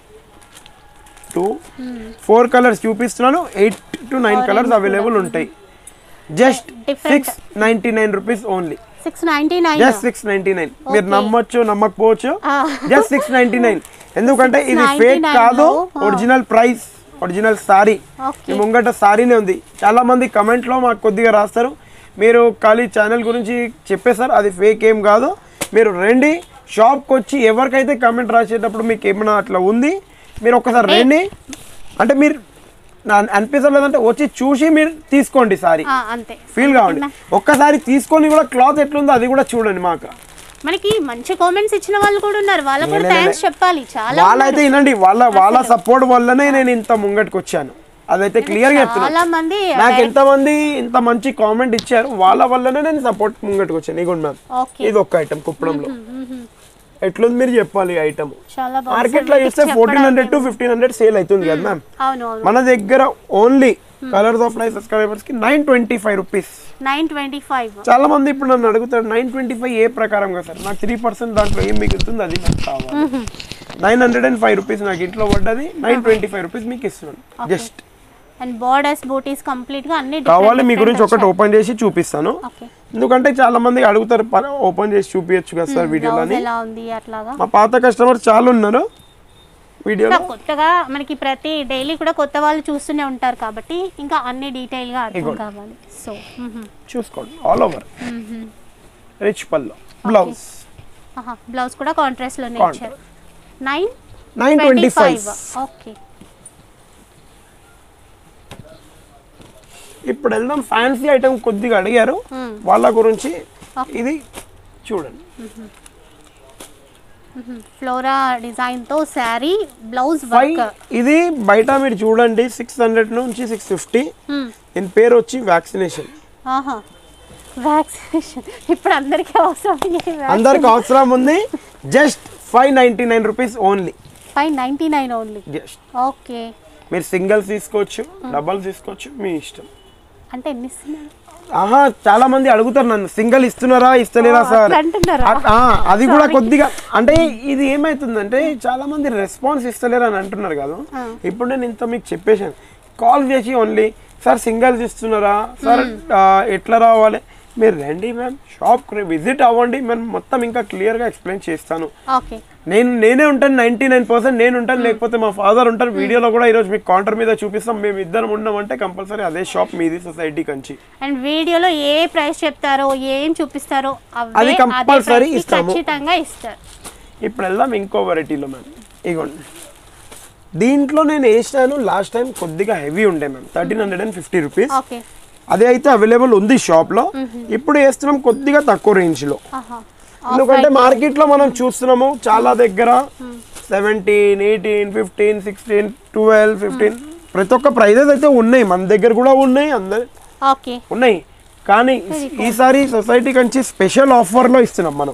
B: two four colours చూపిస్తున్నాను eight to nine colours available ఉంటాయి just
A: Different.
B: Six ninety nine rupees only
A: six ninety nine
B: just six ninety nine మీరు నమ్మొచ్చు నమ్మకపోవచ్చు
A: Ah.
B: Just six ninety nine ఎందుకంటే ఇది
A: 699
B: ఫేక్ కాదు
A: లో, ah.
B: Original price original sari
A: okay
B: ఈ ముంగట సారీనే ఉంది చాలా మంది comment లో మాకు కొద్దిగా రాస్తారు మీరు ఖాళీ ఛానల్ గురించి చెప్పేశారు అది ఫేక్ ఏం కాదు మీరు రండి షాప్కి వచ్చి ఎవరికైతే కమెంట్ రాసేటప్పుడు మీకు ఏమైనా అట్లా ఉంది మీరు ఒకసారి రండి అంటే మీరు నా- అనిపించలేదంటే వచ్చి చూసి మీరు తీసుకోండి సారీ
A: ఆ, అంతే
B: ఫీల్ కావండి ఒక్కసారి తీసుకొని కూడా క్లాత్ ఎట్లుందో అది కూడా చూడండి మాకు
A: మనకి మంచి కామెంట్స్ ఇచ్చిన వాళ్ళు కూడా ఉన్నారు వాళ్ళకు కూడా థ్యాంక్స్ చెప్పాలి చాలా
B: వాళ్ళైతే వినండి వాళ్ళ వాళ్ళ సపోర్ట్ వల్లనే నేను ఇంత ముంగటికి వచ్చాను అదైతే క్లియర్ గా చెప్తున్నా
A: చాలా మంది
B: నాకు ఎంతమంది ఇంత మంచి కామెంట్ ఇచ్చారు వాళ్ళ వల్లనే నేను సపోర్ట్ ముంగటికి వచ్చాను ఇగోండి మ్యామ్
A: ఓకే
B: ఇది ఒక్క ఐటమ్ కుప్పడంలో ఎట్లుంది మీరు చెప్పాలి ఈ ఐటమ్
A: చాలా బాగుంది
B: మార్కెట్ లో చూస్తే fourteen hundred to fifteen hundred sale అవుతుంది కదా మ్యామ్
A: అవును అవును
B: మన దగ్గర only colours of life subscribers కి nine twenty five rupees
A: nine twenty five
B: చాలా మంది ఇప్పుడు నన్ను అడుగుతారు నైన్ ట్వంటీ ఫైవ్ ఏ ప్రకారం కదా సార్ నాకు త్రీ పర్సెంట్ దాంట్లో ఏం మిగులుతుంది అది నాకు కావాలి nine hundred and five rupees నాకు ఇంట్లో పడ్డది నైన్ ట్వంటీ ఫైవ్ రూపీస్ మీకు ఇస్తున్నాను just
A: and borders butis complete గా అన్ని
B: కావాలి మీ గురించి ఒకటి ఓపెన్ చేసి చూపిస్తాను
A: ఓకే
B: ఎందుకంటే చాలా మంది అడుగుతారు ఓపెన్ చేసి చూపించచ్చు కదా సార్ వీడియోలో
A: బ్లౌజ్
B: అని
A: ఎలా ఉంది అట్లాగా
B: మా పాత కస్టమర్ చాలా ఉన్నారు వీడియోలో
A: ఇంకా కొత్తగా మనకి ప్రతి డైలీ కూడా కొత్త వాళ్ళు చూస్తూనే ఉంటారు కాబట్టి ఇంకా అన్ని డీటెయిల్ గా అర్థం కావాలి సో
B: చూసుకోండి all over rich pallu blouse
A: blouse కూడా కాంట్రాస్ట్ లోనే
B: Contrast.
A: ఇచ్చారు nine
B: nine twenty five
A: okay
B: ఇప్పుడు వెళ్దాం ఫ్యాన్సీ ఐటమ్ కొద్దిగా అడిగారు
A: Hmm.
B: వాళ్ళ గురించి
A: Okay.
B: ఇది చూడండి
A: ఫ్లోరా డిజైన్ తో శారీ బ్లౌజ్
B: ఫైవ్
A: వర్క్
B: ఇది బయట మీరు చూడండి సిక్స్ హండ్రెడ్ నుంచి సిక్స్ ఫిఫ్టీ దీని పేరు వచ్చి వ్యాక్సినేషన్
A: ఆహా వ్యాక్సినేషన్ ఇప్పుడు అందరికీ అవసరం
B: అందరికి అవసరం ఉంది just five ninety nine rupees only
A: five ninety nine only
B: just
A: okay
B: మీరు సింగిల్స్ తీసుకోవచ్చు డబల్స్ తీసుకోవచ్చు మీ ఇష్టం
A: అంటే ఎన్ని ఇస్తున్నారు
B: ఆహా చాలా మంది అడుగుతారు నన్ను సింగిల్ ఇస్తున్నారా ఇస్తలేరా
A: ఓ,
B: సార్
A: అట్లా అంటున్నారా?
B: అట్- ఆ, అది కూడా కొద్దిగా అంటే ఇది ఏమైతుందంటే చాలా మంది రెస్పాన్స్ ఇస్తలేరు అని అంటున్నారు కదా
A: ఆ.
B: ఇప్పుడు నేను ఇంత మీకు చెప్పేశాను కాల్ చేసి ఓన్లీ సార్ సింగిల్స్ ఇస్తున్నారా సార్ ఆ, ఎట్లా రావాలి మీరు రండి మ్యామ్ షాప్ విజిట్ అవ్వండి మేము మొత్తం ఇంకా క్లియర్గా ఎక్స్ప్లెయిన్ చేస్తాను
A: ఓకే
B: నేను నేనే ఉంటాను నైంటీ నైన్ పర్సెంట్ నేను ఉంటాను లేకపోతే మా ఫాదర్ ఉంటారు వీడియోలో కూడా ఈరోజు మీకు కౌంటర్ మీద చూపిస్తాం మేము ఇద్దరం ఉన్నామంటే కంపల్సరీ అదే షాప్ మీది సొసైటీ కంచి
A: అండ్ వీడియోలో ఏ ప్రైస్ చెప్తారో ఏం చూపిస్తారో అవే
B: అది
A: అదే
B: compulsory
A: price కి
B: ఇస్తాము.
A: ఖచ్చితంగా ఇస్తారు
B: ఇప్పుడు వెళ్దాం ఇంకో వెరైటీలో మ్యామ్ ఇగోండి దీంట్లో నేను వేసినాను లాస్ట్ టైం కొద్దిగా హెవీ ఉండే ma'am thirteen hundred and fifty rupees
A: okay
B: అదే అయితే అవైలబుల్ ఉంది షాప్లో ఇప్పుడు వేస్తున్నాం కొద్దిగా తక్కువ రేంజ్లో
A: ఆహా
B: ఎందుకంటే మార్కెట్లో మనం చూస్తున్నాము చాలా దగ్గర seventeen eighteen fifteen sixteen twelve fifteen ప్రతి ఒక్క ప్రైజెస్ అయితే ఉన్నాయి మన దగ్గర కూడా ఉన్నాయి అందరి
A: ఓకే
B: ఉన్నాయి కానీ ఈసారి సొసైటీ కంచి స్పెషల్ ఆఫర్లో ఇస్తున్నాం మనం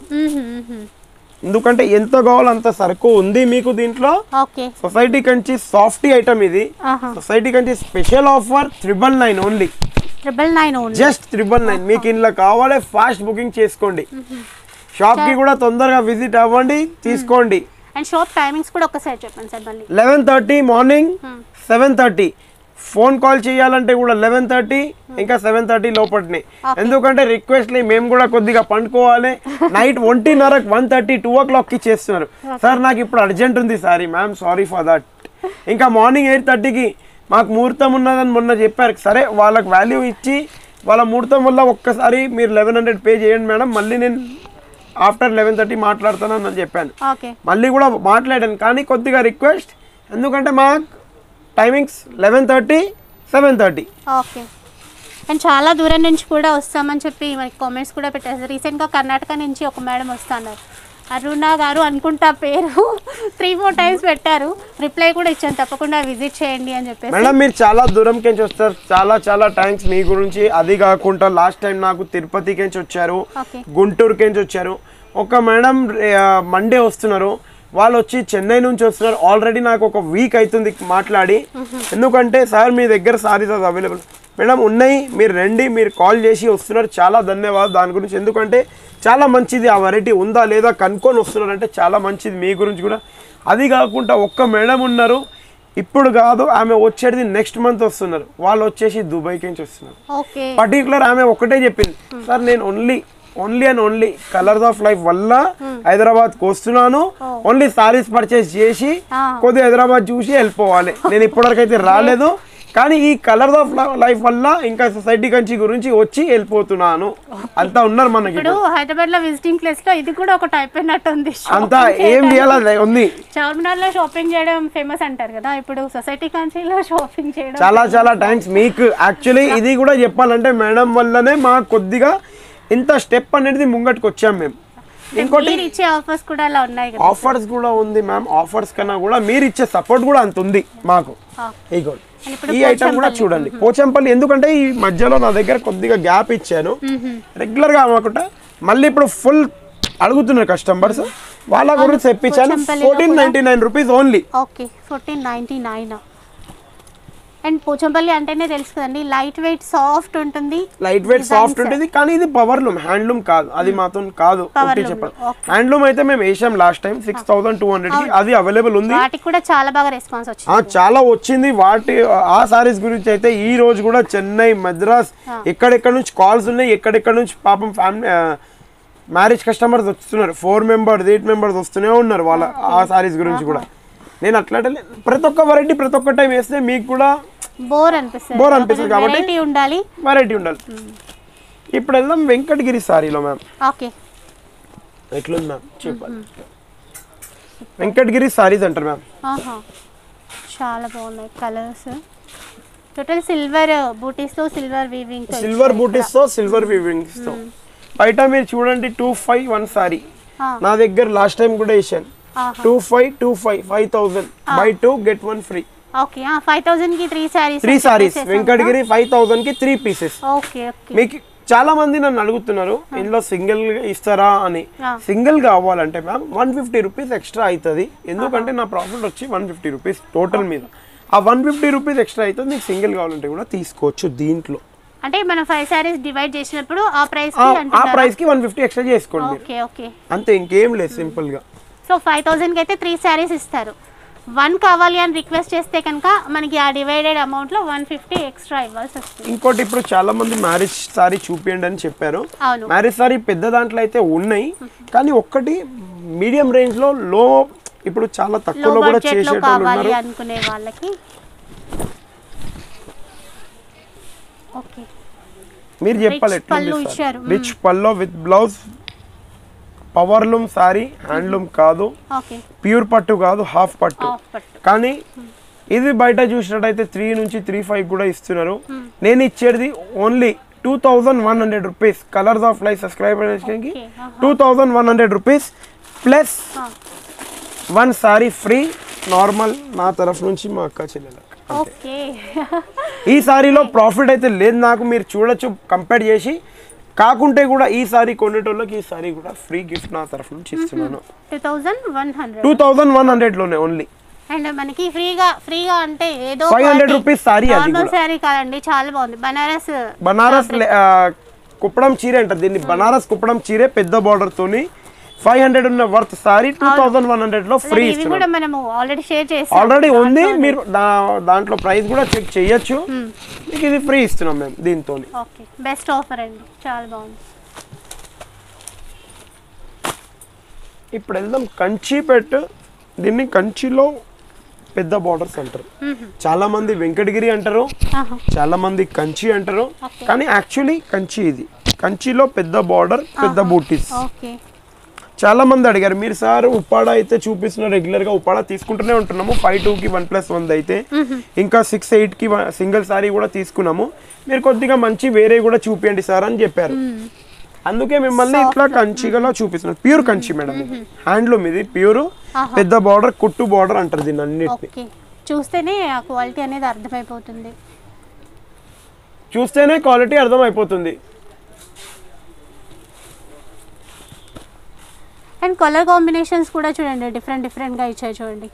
B: ఎందుకంటే ఎంత కావాలో అంత సరుకు ఉంది మీకు దీంట్లో
A: okay
B: society Kanchi softy item ఇది
A: ఆహా
B: society Kanchi special offer triple nine only
A: triple nine only
B: just triple nine మీకు ఇంట్లో కావాలి ఫాస్ట్ బుకింగ్ చేసుకోండి షాప్ కి కూడా తొందరగా విజిట్ అవ్వండి తీసుకోండి
A: అండ్ షాప్ టైమింగ్స్ కూడా ఒకసారి చెప్పండి సార్ మళ్ళీ
B: eleven thirty morning seven thirty phone call చేయాలంటే కూడా లెవెన్ థర్టీ ఇంకా సెవెన్ థర్టీ లోపటిని ఎందుకంటే రిక్వెస్ట్లీ మేము కూడా కొద్దిగా పండుకోవాలి నైట్ ఒంటిన్నరకు వన్ థర్టీ టూ ఓ క్లాక్కి చేస్తున్నారు సార్ నాకు ఇప్పుడు అర్జెంట్ ఉంది sorry ma'am sorry for that ఇంకా మార్నింగ్ ఎయిట్ థర్టీకి మాకు ముహూర్తం ఉన్నదని మొన్న చెప్పారు సరే వాళ్ళకి వాల్యూ ఇచ్చి వాళ్ళ ముహూర్తం వల్ల ఒక్కసారి మీరు లెవెన్ హండ్రెడ్ పే చేయండి మేడం మళ్ళీ నేను ఆఫ్టర్ లెవెన్ థర్టీ మాట్లాడతానని నేను చెప్పాను
A: ఓకే
B: మళ్ళీ కూడా మాట్లాడాను కానీ కొద్దిగా రిక్వెస్ట్ ఎందుకంటే మా timings eleven thirty seven thirty
A: okay and చాలా దూరం నుంచి కూడా వస్తామని చెప్పి మనకి కామెంట్స్ కూడా పెట్టారు రీసెంట్గా కర్ణాటక నుంచి ఒక మేడం వస్తున్నారు అరుణ గారు అనుకుంటా పేరు త్రీ ఫోర్ టైమ్స్ పెట్టారు రిప్లై కూడా ఇచ్చాను తప్పకుండా విజిట్ చేయండి అని చెప్పేసి
B: మేడం మీరు చాలా దూరంకి నుంచి వస్తారు చాలా చాలా థ్యాంక్స్ మీ గురించి అది కాకుండా లాస్ట్ టైం నాకు తిరుపతికి నుంచి వచ్చారు
A: ఓకే
B: గుంటూరుకి నుంచి వచ్చారు ఒక మేడం మండే వస్తున్నారు వాళ్ళు వచ్చి చెన్నై నుంచి వస్తున్నారు ఆల్రెడీ నాకు ఒక వీక్ అవుతుంది మాట్లాడి ఎందుకంటే సార్ మీ దగ్గర సారీస్ అవైలబుల్ మేడం ఉన్నాయి మీరు రండి మీరు కాల్ చేసి వస్తున్నారు చాలా ధన్యవాదాలు దాని గురించి ఎందుకంటే చాలా మంచిది ఆ వెరైటీ ఉందా లేదా కనుక్కొని వస్తున్నారు అంటే చాలా మంచిది మీ గురించి కూడా అది కాకుండా ఒక్క మేడం ఉన్నారు ఇప్పుడు కాదు ఆమె వచ్చేది నెక్స్ట్ మంత్ వస్తున్నారు వాళ్ళు వచ్చేసి దుబాయ్కి నుంచి వస్తున్నారు
A: ఓకే
B: పర్టికులర్ ఆమె ఒకటే చెప్పింది సార్ నేను only only and only colours of life వల్ల హైదరాబాద్ కు వస్తున్నాను ఓన్లీ సారీస్ పర్చేస్ చేసి
A: ఆ.
B: కొద్ది హైదరాబాద్ చూసి వెళ్ళిపోవాలి నేను ఇప్పటివరకు అయితే రాలేదు కానీ ఈ కలర్స్ ఆఫ్ లైఫ్ వల్ల ఇంకా సొసైటీ కంచి గురించి వచ్చి వెళ్ళిపోతున్నాను అంతా ఉన్నారు మనకి
A: ఇప్పుడు హైదరాబాద్ లో విజిటింగ్ ప్లేస్ లో ఇది కూడా ఒకటి అయిపోయినట్టుంది
B: అంతా ఏం చేయాలి ఉంది
A: చార్మినార్ లో షాపింగ్ చేయడం ఫేమస్ అంటారు కదా ఇప్పుడు సొసైటీ కాంచీలో షాపింగ్ చేయడం
B: చాలా చాలా థ్యాంక్స్ మీకు యాక్చువల్లీ ఇది కూడా చెప్పాలంటే మేడం వల్లనే మా కొద్దిగా ఇంత స్టెప్ అనేది ముంగటికి వచ్చాం మేము ఇంకోటి
A: మీరు ఇచ్చే ఆఫర్స్ కూడా అలా ఉన్నాయి కదా
B: ఆఫర్స్ కూడా ఉంది మ్యామ్ ఆఫర్స్ కన్నా కూడా మీరు ఇచ్చే సపోర్ట్ కూడా అంత ఉంది మాకు
A: ఆ.
B: ఇగోండి
A: And ఇప్పుడు
B: ఈ ఐటమ్ కూడా చూడండి పోచంపల్లి ఎందుకంటే ఈ మధ్యలో నా దగ్గర కొద్దిగా గ్యాప్ ఇచ్చాను రెగ్యులర్ గా అమ్మకుండా మళ్ళీ ఇప్పుడు ఫుల్ అడుగుతున్నారు కస్టమర్స్ వాళ్ళ గురించి తెప్పించాను
A: పోచంపల్లిలో
B: fourteen ninety nine rupees only
A: okay fourteen ninety nine and Pochampalli అంటేనే తెలుసు కదండి లైట్ వెయిట్ సాఫ్ట్ ఉంటుంది
B: లైట్ వెయిట్ సాఫ్ట్ ఉంటుంది కానీ ఇది పవర్ లూమ్ హ్యాండ్లూమ్ కాదు అది మాతో కాదు
A: Power
B: ఒకటి
A: loom,
B: చెప్పాలి
A: okay.
B: హ్యాండ్లూమ్ అయితే మేము వేసాం last time six thousand two hundred కి అది అవైలబుల్ ఉంది
A: వాటికి కూడా చాలా బాగా రెస్పాన్స్ వచ్చింది
B: ఆ చాలా వచ్చింది వాటి ఆ సారీస్ గురించి అయితే ఈ రోజు కూడా చెన్నై మద్రాస్ ఎక్కడెక్కడ నుంచి కాల్స్ ఉన్నాయి ఎక్కడెక్కడ నుంచి పాపం ఫ్యామిలీ మ్యారేజ్ కస్టమర్స్ వస్తున్నారు ఫోర్ మెంబర్స్ ఎయిట్ మెంబర్స్ వస్తూనే ఉన్నారు వాళ్ళ ఆ సారీస్ గురించి కూడా నేను అట్లా అంటే ప్రతి ఒక్క వెరైటీ ప్రతి ఒక్క టైం వేస్తే మీకు కూడా
A: బోర్ అనిపిస్తుంది
B: Bore అనిపిస్తుంది కాబట్టి-
A: వెరైటీ ఉండాలి
B: వెరైటీ ఉండాలి ఇప్పుడు వెళ్దాం వెంకటగిరి సారీలో మ్యామ్
A: ఓకే
B: ఎట్లుంది మ్యామ్ చెప్పాలి వెంకటగిరి సారీస్ అంటారు మ్యామ్
A: ఆహా చాలా బాగున్నాయి కలర్స్ టోటల్ సిల్వర్ బూటీస్తో సిల్వర్ వీవింగ్
B: సిల్వర్ బూటీస్ తో సిల్వర్ వీవింగ్స్ తో బయట మీరు చూడండి టూ ఫైవ్ వన్ సారీ నా దగ్గర లాస్ట్ టైం కూడా వేసాను two five two five five thousand buy two get one free
A: okay five thousand కి three saris
B: three saris Venkatagiri five thousand కి త్రీ పీసెస్
A: ఓకే ఓకే
B: మీకు చాలా మంది నన్ను అడుగుతున్నారు ఇందులో సింగిల్ ఇస్తారా అని
A: ఆ.
B: సింగిల్ కావాలంటే ma'am one fifty rupees extra అవుతుంది ఎందుకంటే నా ప్రాఫిట్ వచ్చి వన్ ఫిఫ్టీ రూపీస్ టోటల్ మీద ఆ వన్ ఫిఫ్టీ రూపీస్ ఎక్స్ట్రా అవుతుంది మీకు సింగిల్ కావాలంటే కూడా తీసుకోవచ్చు దీంట్లో
A: అంటే మనం ఫైవ్ శారీస్ డివైడ్ చేసినప్పుడు ఆ ప్రైస్
B: ఆ-
A: కి
B: ఆ
A: అంటున్నారా
B: ప్రైస్ కి వన్ ఫిఫ్టీ ఎక్స్ట్రా చేసుకోండి మీరు
A: ఓకే ఓకే
B: అంతే ఇంకేం లేదు సింపుల్ గా
A: సో ఫైవ్ థౌజండ్కి అయితే త్రీ శారీస్ ఇస్తారు వన్ కావాలి అని రిక్వెస్ట్ చేస్తే కనుక మనకి ఆ డివైడెడ్ అమౌంట్లో వన్ ఫిఫ్టీ ఎక్స్ట్రా ఇవ్వాల్సి వస్తుంది
B: ఇంకోటి ఇప్పుడు చాలా మంది మ్యారేజ్ సారీ చూపియండి అని చెప్పారు
A: అవును
B: మ్యారేజ్ సారీ పెద్ద దాంట్లో అయితే ఉన్నాయి కానీ ఒక్కటి మీడియం రేంజ్ లో లో ఇప్పుడు చాలా
A: లో
B: తక్కువలో కూడా
A: బడ్జెట్లో
B: చేసేటోళ్ళు
A: కావాలి
B: ఉన్నారు
A: అనుకునే వాళ్ళకి ఓకే
B: మీరు చెప్పాలి
A: Rich పళ్ళు ఇచ్చారు.
B: Rich pallo with blouse powerloom sari handloom కాదు
A: ఓకే
B: ప్యూర్ పట్టు కాదు హాఫ్ పట్టు
A: ఆఫ్ పట్టు
B: కానీ ఇది బయట చూసినట్టయితే త్రీ నుంచి త్రీ ఫైవ్ కూడా ఇస్తున్నారు నేను ఇచ్చేది only two thousand one hundred rupees colours of life subscriber
A: Okay, ఆహా.
B: Two thousand one hundred rupees plus
A: ఆ.
B: వన్ సారీ ఫ్రీ నార్మల్ నా తరఫు నుంచి మా అక్క చెల్లెలకు
A: ఓకే
B: ఈ సారీలో ప్రాఫిట్ అయితే లేదు నాకు మీరు చూడొచ్చు కంపేర్ చేసి కాకుంటే కూడా ఈ సారీ కొనేటోళ్ళకి ఈ సారీ కూడా ఫ్రీ గిఫ్ట్ నా తరఫు నుంచి ఇస్తున్నాను
A: two thousand one hundred
B: two thousand one హండ్రెడ్లోనే ఓన్లీ
A: అండ్ మనకి ఫ్రీగా ఫ్రీగా అంటే ఏదో
B: 500 rupees saree అది
A: నార్మల్
B: కూడా.
A: శారీ కాదండి చాలా బాగుంది బనారస్
B: బనారస్ లే- ఆ, కుప్పడం చీర అంటారు దీన్ని బనారస్ కుప్పడం చీరే పెద్ద బార్డర్ తోని ఫైవ్ హండ్రెడ్ ఉన్న worth sari two thousand one hundred లో ఫ్రీ
A: ఇవి
B: ఇస్తున్నాం
A: కూడా మనము ఆల్రెడీ షేర్ చేసాం
B: ఆల్రెడీ ఉంది మీరు దా- దాంట్లో ప్రైస్ కూడా చెక్ చేయొచ్చు మీకు ఇది ఫ్రీ ఇస్తున్నాం మేము దీంతో
A: ఓకే బెస్ట్ ఆఫర్ అండి చాలా బాగుంది
B: ఇప్పుడు వెళ్దాం కంచి పెట్టు దీన్ని కంచిలో పెద్ద బార్డర్స్ అంటారు చాలా మంది వెంకటగిరి అంటారు
A: ఆహా.
B: చాలా మంది కంచి అంటారు
A: Okay.
B: కానీ యాక్చువల్లీ కంచి ఇది కంచిలో పెద్ద బార్డర్ పెద్ద బూటీస్
A: ఓకే
B: చాలా మంది అడిగారు మీరు సార్ ఉప్పాడ అయితే చూపిస్తున్న రెగ్యులర్ గా ఉప్పాడ తీసుకుంటూనే ఉంటున్నాము ఫైవ్ టూ కి వన్ ప్లస్ వన్ అయితే ఇంకా సిక్స్ ఎయిట్ కి సింగిల్ సారీ కూడా తీసుకున్నాము మీరు కొద్దిగా మంచి వేరే కూడా చూపించండి సార్ అని చెప్పారు అందుకే మిమ్మల్ని ఇట్లా కంచిగలో చూపిస్తున్నాను ప్యూర్ కంచి మేడం ఇది హ్యాండ్లూమ్ ఇది ప్యూర్ పెద్ద బార్డర్ కుట్టు బార్డర్ అంటారు దీన్ని అన్నిటిని
A: ఓకే చూస్తేనే ఆ క్వాలిటీ అనేది అర్థమైపోతుంది
B: చూస్తేనే క్వాలిటీ అర్థం అయిపోతుంది
A: అండ్ కలర్ కాంబినేషన్స్ కూడా చూడండి డిఫరెంట్ డిఫరెంట్గా ఇచ్చాయి చూడండి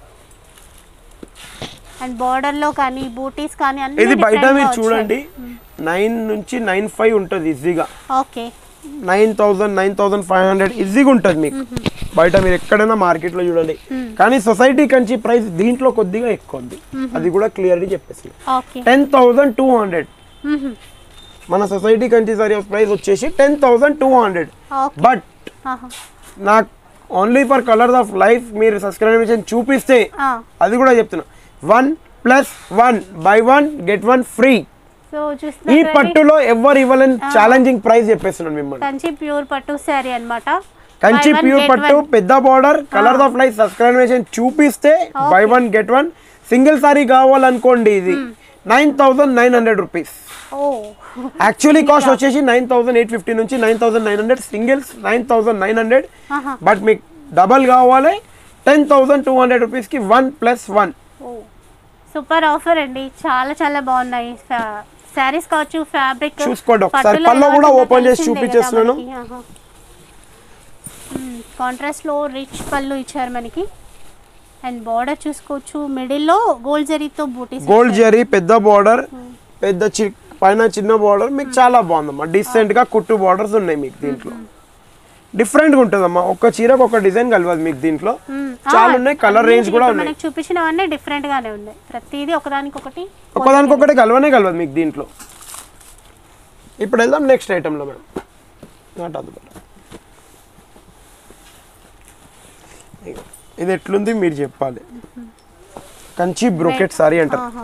A: అండ్ బార్డర్లో కానీ బూటీస్ కానీ అన్ని
B: ఇది బయట
A: different గా
B: మీరు
A: వచ్చాయి.
B: చూడండి నైన్ నుంచి నైన్ ఫైవ్ ఉంటుంది ఈజీగా
A: okay
B: nine thousand nine thousand five hundred ఈజీగా ఉంటుంది మీకు బయట మీరు ఎక్కడైనా మార్కెట్లో చూడండి కానీ సొసైటీ కంచి ప్రైస్ దీంట్లో కొద్దిగా ఎక్కువ ఉంది అది కూడా క్లియర్గా చెప్పేసి
A: okay
B: ten thousand two hundred మన సొసైటీ కంచి సారీ ప్రైస్ వచ్చేసి ten thousand two hundred
A: okay
B: but నాకు only for colours of life మీరు సబ్స్క్రిప్షన్ చూపిస్తే అది కూడా చెప్తున్నా one plus one buy one get one free
A: so
B: ఈ
A: చూస్తున్నారు
B: పట్టులో ఎవరు ఇవ్వాలని ఛాలెంజింగ్ ప్రైస్ చెప్పేస్తున్నాను మిమ్మల్ని
A: కంచి ప్యూర్ పట్టు శారీ అన్నమాట
B: Kanchi
A: Buy one,
B: pure
A: get
B: పట్టు
A: one.
B: పెద్ద border colours of life subscription చూపిస్తే buy one get one single sari కావాలనుకోండి ఇది nine thousand nine hundred rupees
A: oh
B: actually cost వచ్చేసి నైన్ థౌసండ్ ఎయిట్ ఫిఫ్టీ నుంచి nine thousand nine hundred singles nine thousand nine hundred
A: ఆహా.
B: But మీకు double కావాలి ten thousand two hundred రూపీస్కి one plus one
A: oh super offer అండి చాలా చాలా బాగున్నాయి శారీస్ కావచ్చు ఫ్యాబ్రిక్
B: చూసుకోండి ఒకసారి. పళ్ళు కూడా open చేసి చూపించేస్తున్నాను.
A: కాంట్రాస్ట్ లో రిచ్ పళ్ళు ఇచ్చారు మనకి అండ్ బార్డర్ చూసుకోవచ్చు మిడిల్లో గోల్డ్ జరీతో బూటీస్
B: గోల్డ్ జరీ పెద్ద బార్డర్ పెద్ద చి పైన చిన్న బార్డర్ మీకు చాలా బాగుందమ్మా డీసెంట్ గా కుట్టు బార్డర్స్ ఉన్నాయి మీకు దీంట్లో డిఫరెంట్ గా ఉంటుందమ్మా ఒక చీరకు ఒక డిజైన్ కలవదు మీకు దీంట్లో చాలా ఉన్నాయి కలర్ రేంజ్ కూడా ఉన్నాయి
A: మనకి చూపించినవన్నీ డిఫరెంట్ గానే ఉన్నాయి ప్రతిదీ ఒకదానికి ఒకటి
B: ఒకదానికొకటి కలవనే కలవదు మీకు దీంట్లో ఇప్పుడు వెళ్దాం నెక్స్ట్ ఐటెంలో మేడం నాట్ అది మేడం ఇగో, ఇది ఎట్లుంది మీరు చెప్పాలి కంచి బ్రోకెట్ సారీ అంటారు
A: ఆహా.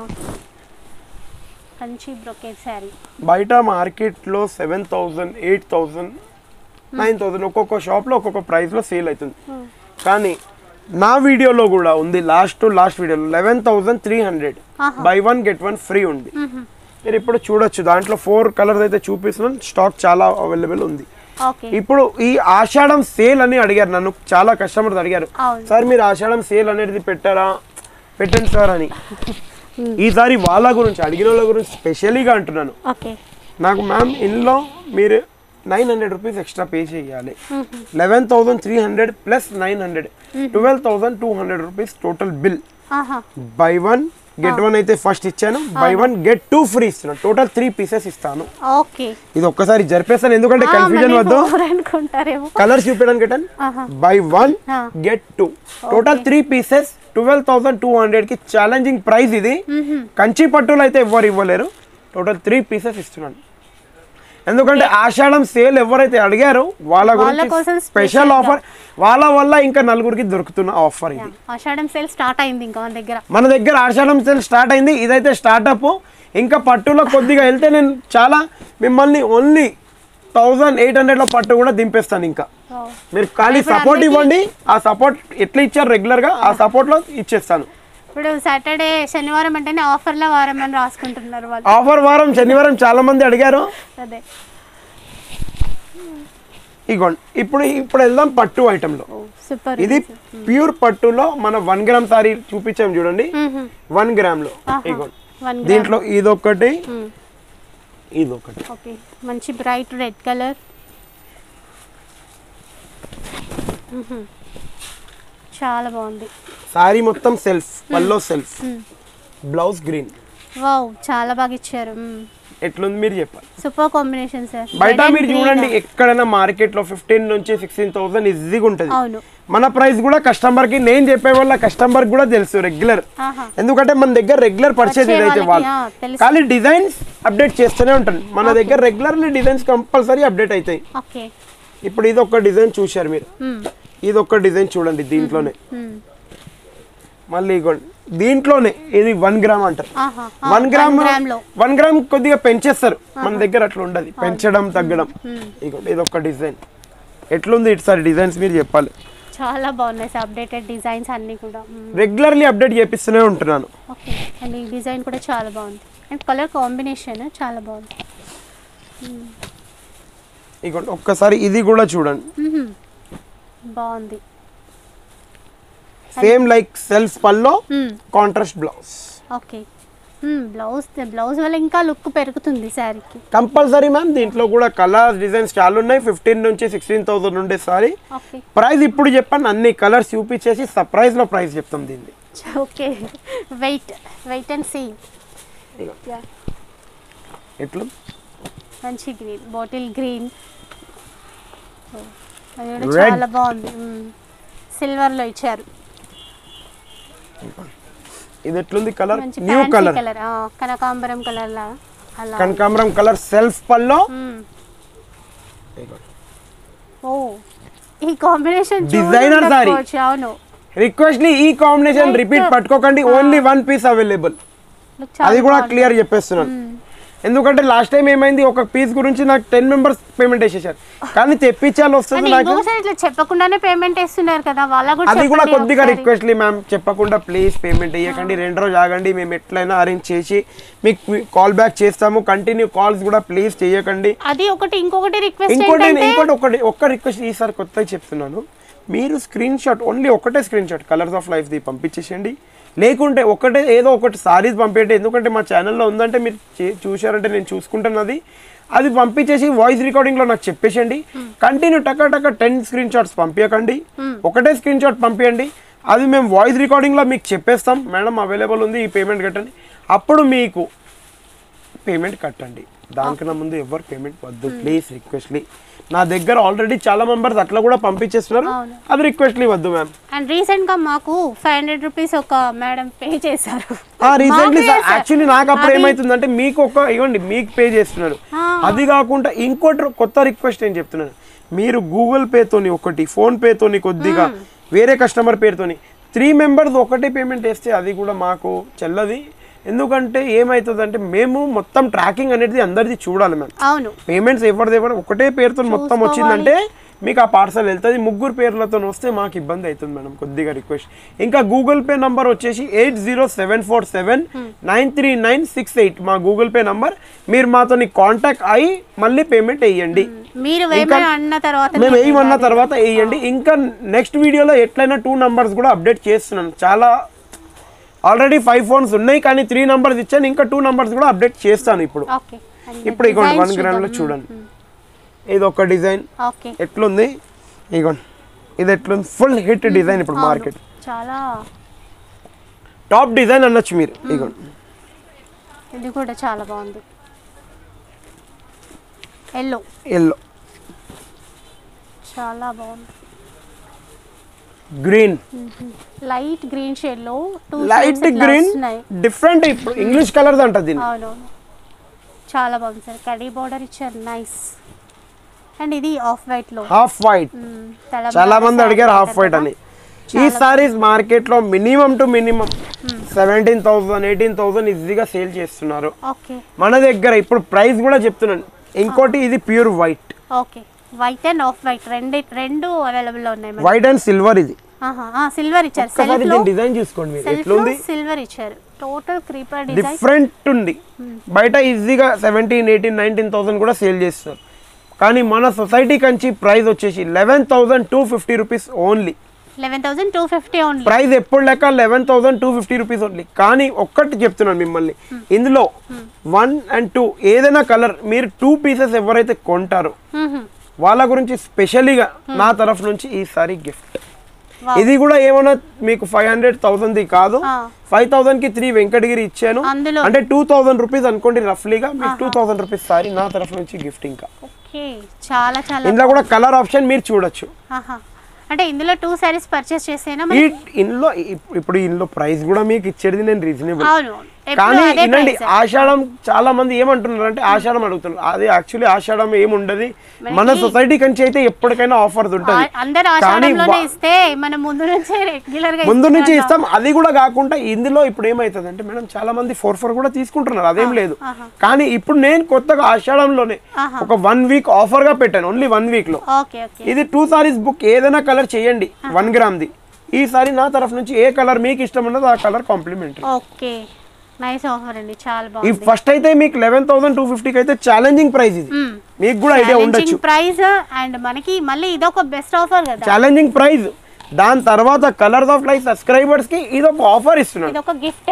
A: కంచి బ్రొకేట్ శారీ
B: బయట మార్కెట్లో seven thousand eight thousand nine thousand ఒక్కొక్క షాప్లో ఒక్కొక్క ప్రైస్లో సేల్ అవుతుంది కానీ నా వీడియోలో కూడా ఉంది లాస్ట్ టు లాస్ట్ వీడియోలో లెవెన్ థౌసండ్ త్రీ హండ్రెడ్
A: ఆహా.
B: Buy one get one free ఉంది మీరు ఇప్పుడు చూడొచ్చు దాంట్లో ఫోర్ కలర్స్ అయితే చూపిస్తున్నాను స్టాక్ చాలా అవైలబుల్ ఉంది
A: ఓకే
B: ఇప్పుడు ఈ ఆషాఢం సేల్ అని అడిగారు నన్ను చాలా కస్టమర్స్ అడిగారు
A: అవును.
B: సార్ మీరు ఆషాఢం సేల్ అనేది పెట్టారా పెట్టండి సార్ అని ఈసారి వాళ్ళ గురించి అడిగిన వాళ్ళ గురించి స్పెషలీగా అంటున్నాను
A: ఓకే
B: నాకు మ్యామ్ ఇందులో మీరు nine hundred rupees extra pay చేయాలి eleven thousand three hundred plus nine hundred twelve thousand two hundred rupees total bill
A: ఆహా
B: బై వన్ గెట్ వన్ అయితే ఫస్ట్ ఇచ్చాను buy one get two free ఇస్తున్నాను total three pieces ఇస్తాను
A: okay
B: ఇది ఒక్కసారి జరిపేస్తాను ఎందుకంటే
A: ఆ,
B: కన్ఫ్యూజన్
A: మళ్ళీ
B: వద్దు
A: over అనుకుంటారేమో
B: కలర్స్ చూపించడానికి
A: ఆహా.
B: బై వన్
A: ఆ.
B: Get two total three pieces twelve thousand two hundred కి ఛాలెంజింగ్ ప్రైస్ ఇది కంచి పట్టులు అయితే ఎవ్వరు ఇవ్వలేరు టోటల్ త్రీ పీసెస్ ఇస్తున్నాను ఎందుకంటే ఆషాఢం సేల్ ఎవరైతే అడిగారో వాళ్ళ
A: వాళ్ళ కోసం
B: గురించి స్పెషల్
A: special గా.
B: ఆఫర్ వాళ్ళ వల్ల ఇంకా నలుగురికి దొరుకుతున్న ఆఫర్ ఇది
A: ఆషాఢం సేల్ స్టార్ట్ అయింది ఇంకా మన దగ్గర
B: మన దగ్గర ఆషాఢం సేల్ స్టార్ట్ అయింది ఇదైతే స్టార్టప్ ఇంకా పట్టులో కొద్దిగా వెళ్తే నేను చాలా మిమ్మల్ని ఓన్లీ థౌజండ్ ఎయిట్ హండ్రెడ్లో పట్టు కూడా దింపేస్తాను ఇంకా
A: Wow.
B: మీరు ఖాళీ
A: ఇప్పుడు
B: సపోర్ట్
A: అందరికీ-
B: ఇవ్వండి ఆ సపోర్ట్ ఎట్లా ఇచ్చారు రెగ్యులర్ గా ఆ సపోర్ట్ లో ఇచ్చేస్తాను
A: ఇప్పుడు సాటర్డే శనివారం అంటేనే ఆఫర్ల వారం అని రాసుకుంటున్నారు వాళ్ళు
B: ఆఫర్ వారం శనివారం చాలా మంది అడిగారు
A: అదే
B: ఇగోండి ఇప్పుడు ఇప్పుడు వెళ్దాం పట్టు ఐటమ్ లో
A: సూపర్
B: ఇది ప్యూర్ పట్టులో మన వన్ గ్రామ్ సారీ చూపించాం చూడండి వన్ గ్రామ్ లో ఇగోండి
A: వన్
B: దీంట్లో ఇదొకటి ఇదొకటి
A: ఓకే మంచి బ్రైట్ రెడ్ కలర్ చాలా బాగుంది
B: సారీ మొత్తం self pallo self blouse green
A: wow చాలా బాగా ఇచ్చారు
B: ఎట్లుంది మీరు చెప్పాలి
A: సూపర్ కాంబినేషన్ సార్
B: బయట మీరు చూడండి ఎక్కడైనా మార్కెట్ లో ఫిఫ్టీన్ నుంచి సిక్స్టీన్ థౌసండ్ ఈజీగా ఉంటుంది
A: అవును
B: మన ప్రైస్ కూడా కస్టమర్ కి నేను చెప్పే వల్ల కస్టమర్ కూడా తెలుసు రెగ్యులర్
A: ఆహా
B: ఎందుకంటే మన దగ్గర రెగ్యులర్ పర్చేజ్
A: వచ్చే
B: ఇదైతే
A: వాళ్ళకి,
B: వాళ్ళు
A: ఆ, తెలుసు.
B: కానీ డిజైన్స్ అప్డేట్ చేస్తూనే ఉంటాను మన దగ్గర రెగ్యులర్లీ డిజైన్స్ కంపల్సరీ అప్డేట్ అవుతాయి
A: ఓకే
B: ఇప్పుడు ఇది ఒక డిజైన్ చూశారు మీరు ఇది ఒక డిజైన్ చూడండి దీంట్లోనే మళ్ళీ ఇగోండి దీంట్లోనే ఇది వన్ గ్రామ్ అంటారు
A: ఆహా
B: వన్ గ్రామ్
A: గ్రామ్ లో
B: వన్ గ్రామ్ కొద్దిగా పెంచేస్తారు మన దగ్గర అట్లా ఉండదు పెంచడం తగ్గడం ఇగోండి ఇది ఒక డిజైన్ ఎట్లుంది ఇటు సార్ డిజైన్స్ మీరు చెప్పాలి
A: చాలా బాగున్నాయి సార్ అప్డేటెడ్ డిజైన్స్ అన్నీ కూడా
B: రెగ్యులర్లీ అప్డేట్ చేపిస్తూనే ఉంటున్నాను
A: ఓకే అండ్ ఈ డిజైన్ కూడా చాలా బాగుంది అండ్ కలర్ కాంబినేషన్ చాలా బాగుంది
B: ఇగోండి ఒక్కసారి ఇది కూడా చూడండి
A: మ్మ్. బాగుంది
B: సేమ్ లైక్ సెల్ఫ్ పల్లో
A: మ్మ్.
B: కాంట్రాస్ట్ బ్లౌజ్
A: ఓకే మ్మ్. బ్లౌజ్ బ్లౌజ్ వల్ల ఇంకా లుక్ పెరుగుతుంది శారీకి
B: కంపల్సరీ మ్యామ్ దీంట్లో కూడా కలర్స్ డిజైన్స్ చాలా ఉన్నాయి ఫిఫ్టీన్ నుంచి సిక్స్టీన్ థౌసండ్ ఉండే సారీ
A: ఓకే
B: ప్రైస్ ఇప్పుడు చెప్పండి అన్ని కలర్స్ చూపించేసి సర్ప్రైజ్ లో ప్రైస్ చెప్తాం దీన్ని
A: okay wait wait and see
B: ఇగో. ఎట్లు
A: మంచి గ్రీన్ బాటిల్ గ్రీన్ అది కూడా
B: Red.
A: చాలా బాగుంది సిల్వర్లో ఇచ్చారు
B: ఇది ఎట్లుంది కలర్
A: మంచి
B: న్యూ కలర్
A: కలర్ కనకాంబరం కలర్ లా అలా
B: కనకాంబరం కలర్ సెల్ఫ్ పల్లో
A: మ్మ్. ఓ ఈ కాంబినేషన్
B: Designer saree.
A: అవును
B: రిక్వెస్ట్లీ ఈ కాంబినేషన్ రిపీట్ పట్టుకోకండి only one piece available
A: Look చాలా
B: అది కూడా
A: బాగుంది.
B: క్లియర్ చెప్పేస్తున్నాను ఎందుకంటే లాస్ట్ టైం ఏమైంది ఒక పీస్ గురించి నాకు టెన్ మెంబర్స్ పేమెంట్ వేసేసారు కానీ తెప్పించాలి వస్తుంది
A: అండ్
B: నాకు
A: ఇంకొకసారి ఇట్లా చెప్పకుండానే పేమెంట్ వేస్తున్నారు కదా వాళ్ళ కూడా
B: అది కూడా
A: చెప్పండి
B: కొద్దిగా
A: ఒకసారి.
B: రిక్వెస్ట్లీ మ్యామ్ చెప్పకుండా ప్లీజ్ పేమెంట్ వేయకండి రెండు రోజు ఆగండి మేము ఎట్లయినా అరేంజ్ చేసి మీకు కాల్ బ్యాక్ చేస్తాము కంటిన్యూ కాల్స్ కూడా ప్లీజ్ చేయకండి
A: అది ఒకటి ఇంకొకటి రిక్వెస్ట్
B: ఇంకోటి
A: ఏంటంటే
B: ఇంకోటి ఒకటి ఒక్క రిక్వెస్ట్ ఈసారి కొత్తగా చెప్తున్నాను మీరు స్క్రీన్ షాట్ ఓన్లీ ఒకటే స్క్రీన్ షాట్ కలర్స్ ఆఫ్ లైఫ్ది పంపించేసేయండి లేకుంటే ఒకటే ఏదో ఒకటి సారీస్ పంపించండి ఎందుకంటే మా ఛానల్లో ఉందంటే మీరు చే- చూశారంటే నేను చూసుకుంటున్నది అది పంపించేసి వాయిస్ రికార్డింగ్లో నాకు చెప్పేసేయండి కంటిన్యూ టక టక టెన్ స్క్రీన్ షాట్స్ పంపించకండి ఒకటే స్క్రీన్ షాట్ పంపించండి అది మేము వాయిస్ రికార్డింగ్లో మీకు చెప్పేస్తాం మేడం అవైలబుల్ ఉంది ఈ పేమెంట్ కట్టండి అప్పుడు మీకు పేమెంట్ కట్టండి దానికన్నా ముందు ఎవరు పేమెంట్ వద్దు ప్లీజ్ రిక్వెస్ట్లీ నా దగ్గర ఆల్రెడీ చాలా మెంబర్స్ అట్లా కూడా పంపించేస్తున్నారు
A: అవును.
B: అది రిక్వెస్ట్లీ వద్దు మ్యామ్
A: అండ్ రీసెంట్ గా మాకు ఫైవ్ హండ్రెడ్ రూపీస్ ఒక మేడం పే చేశారు
B: రీసెంట్లీ
A: మాకు చేశారు.
B: యాక్చువల్లీ నాకు అప్పుడు
A: అది-
B: ఏమైతుందంటే మీకు ఒక ఇవ్వండి మీకు పే చేస్తున్నారు
A: ఆ.
B: అది కాకుండా ఇంకోటి కొత్త రిక్వెస్ట్ ఏం చెప్తున్నాను మీరు గూగుల్ పేతోని ఒకటి ఫోన్ పేతోని కొద్దిగా వేరే కస్టమర్ పేరుతోని త్రీ మెంబర్స్ ఒకటే పేమెంట్ వేస్తే అది కూడా మాకు చెల్లది ఎందుకంటే ఏమవుతుందంటే మేము మొత్తం ట్రాకింగ్ అనేది అందరిది చూడాలి మ్యామ్
A: అవును
B: పేమెంట్స్ ఎవరిది ఎవరు ఒకటే పేరుతో మొత్తం వచ్చిందంటే మీకు ఆ పార్సల్ వెళ్తుంది ముగ్గురు పేర్లతో వస్తే మాకు ఇబ్బంది అవుతుంది మేడం కొద్దిగా రిక్వెస్ట్ ఇంకా గూగుల్ పే నంబర్ వచ్చేసి eight zero seven four seven nine three nine six eight మా గూగుల్ పే నంబర్ మీరు మాతో కాంటాక్ట్ అయ్యి మళ్ళీ పేమెంట్ వేయండి
A: మీరు వేయమని అన్న తర్వాత
B: మేము వేయమన్న తర్వాత వేయండి ఇంకా నెక్స్ట్ వీడియోలో ఎట్లయినా టూ నంబర్స్ కూడా అప్డేట్ చేస్తున్నాను చాలా ఆల్రెడీ ఫైవ్ ఫోన్స్ ఉన్నాయి కానీ త్రీ నంబర్స్ ఇచ్చాను ఇంకా టూ నంబర్స్ కూడా అప్డేట్ చేస్తాను ఇప్పుడు
A: ఓకే
B: ఇప్పుడు ఇగోండి వన్ గ్రామ్లో చూడండి ఇది ఒక డిజైన్
A: ఓకే
B: ఎట్లుంది ఇగోండి ఇది ఎట్లుంది ఫుల్ హిట్ డిజైన్ ఇప్పుడు మార్కెట్
A: చాలా
B: టాప్ డిజైన్ అనొచ్చు మీరు ఇగోండి
A: ఇది కూడా చాలా బాగుంది ఎల్లో
B: ఎల్లో
A: చాలా బాగుంది
B: గ్రీన్
A: లైట్ గ్రీన్ షేడ్ లో టూ
B: లైట్ గ్రీన్ డిఫరెంట్ ఇప్పుడు ఇంగ్లీష్ కలర్స్ అంట దీన్ని
A: అవునవును చాలా బాగుంది సార్ కడీ బార్డర్ ఇచ్చారు నైస్ అండ్ ఇది ఆఫ్ వైట్ లో
B: హాఫ్ వైట్
A: మ్మ్, తెలంగాణ
B: చాలా మంది
A: saree
B: అడిగారు హాఫ్
A: అంటారు
B: వైట్
A: కదా.
B: అని ఈ సారీస్ మార్కెట్ లో minimum to minimum seventeen thousand eighteen thousand ఈజీగా సేల్ చేస్తున్నారు
A: ఓకే
B: మన దగ్గర ఇప్పుడు ప్రైస్ కూడా చెప్తున్నాను ఇంకోటి ఇది pure white
A: okay white and off white రెండు రెండు అవైలబుల్ లో ఉన్నాయి
B: వైట్ అండ్ సిల్వర్ ఇది
A: సిల్వర్ ఇచ్చారు
B: ఒక్కసారి
A: సెల్ఫ్ లో
B: దీని డిజైన్ చూసుకోండి మీరు
A: సెల్ఫ్ లో
B: ఎట్లుంది
A: సిల్వర్ ఇచ్చారు టోటల్ క్రీపర్ డిజైన్
B: డిఫరెంట్ ఉంది బయట ఈజీగా సెవెంటీన్ ఎయిటీన్ నైన్టీన్ థౌసండ్ కూడా సేల్ చేస్తారు కానీ మన సొసైటీ కంచి ప్రైస్ వచ్చేసి eleven thousand two fifty rupees only
A: eleven thousand two fifty only
B: price ఎప్పుడు లెక్క eleven thousand two fifty rupees only కానీ ఒక్కటి చెప్తున్నాను మిమ్మల్ని ఇందులో వన్ అండ్ టూ ఏదైనా కలర్ మీరు టూ పీసెస్ ఎవరైతే కొంటారో వాళ్ళ గురించి స్పెషలీగా నా తరఫు నుంచి ఈసారి గిఫ్ట్ ఇది కూడా ఏమన్నా మీకు ఫైవ్ హండ్రెడ్ థౌసండ్ది కాదు
A: ఆ.
B: ఫైవ్ థౌసండ్ కి త్రీ వెంకటగిరి ఇచ్చాను
A: అందులో
B: అంటే టూ థౌసండ్ రూపీస్ అనుకోండి రఫ్లీగా మీకు టూ థౌసండ్ రూపీస్ సారీ నా తరఫు నుంచి గిఫ్ట్ ఇంకా
A: ఓకే చాలా చాలా
B: ఇందులో కూడా కలర్ ఆప్షన్ మీరు చూడొచ్చు
A: ఆహా. అంటే ఇందులో టూ సారీస్ పర్చేస్ చేసేనా
B: ఈ ఇందులో ఇప్- ఇప్పుడు ఇందులో ప్రైస్ కూడా మీకు ఇచ్చేది నేను రీజనబుల్
A: అవును ఎప్పుడు
B: కానీ
A: అదే
B: వినండి
A: price.
B: ఆషాఢం చాలా మంది ఏమంటున్నారు అంటే ఆషాఢం అడుగుతున్నారు అది యాక్చువల్లీ ఆషాఢం ఏముండదు మన సొసైటీ కంచి అయితే ఎప్పటికైనా ఆఫర్స్ ఉంటుంది
A: ఆ- అందరు
B: కానీ
A: ఆషాఢంలోనే
B: వా-
A: ఇస్తే మనం ముందు నుంచే రెగ్యులర్ గా
B: ముందు నుంచి
A: ఇస్తున్నాం.
B: ఇస్తాం అది కూడా కాకుండా ఇందులో ఇప్పుడు ఏమైతుంది అంటే మేడం చాలా మంది ఫోర్ ఫోర్ కూడా తీసుకుంటున్నారు అదేం లేదు కానీ ఇప్పుడు నేను కొత్తగా ఆషాఢంలోనే
A: ఆహా.
B: ఒక వన్ వీక్ ఆఫర్ గా పెట్టాను ఓన్లీ వన్ వీక్ లో
A: ఓకే ఓకే
B: ఇది టూ సారీస్ బుక్ ఏదైనా కలర్ చేయండి వన్ గ్రామ్ ది ఈ సారీ నా తరఫు నుంచి ఏ కలర్ మీకు ఇష్టం ఉన్నదో ఆ colour complimentary
A: okay nice offer అండి చాలా
B: ఈ
A: బాగుంది
B: ఫస్ట్ అయితే మీకు లెవెన్ థౌసండ్ టూ ఫిఫ్టీకి అయితే ఛాలెంజింగ్ ప్రైస్ ఇది మీకు కూడా ఐడియా ఉండొచ్చు
A: ప్రైస్ అండ్ మనకి మళ్ళీ ఇదొక బెస్ట్ ఆఫర్ కదా
B: ఛాలెంజింగ్ ప్రైస్ దాని తర్వాత కలర్స్ ఆఫ్ లైఫ్ సబ్స్క్రైబర్స్ కి ఇది ఒక ఆఫర్ ఇస్తున్నాడు
A: ఇదొక గిఫ్ట్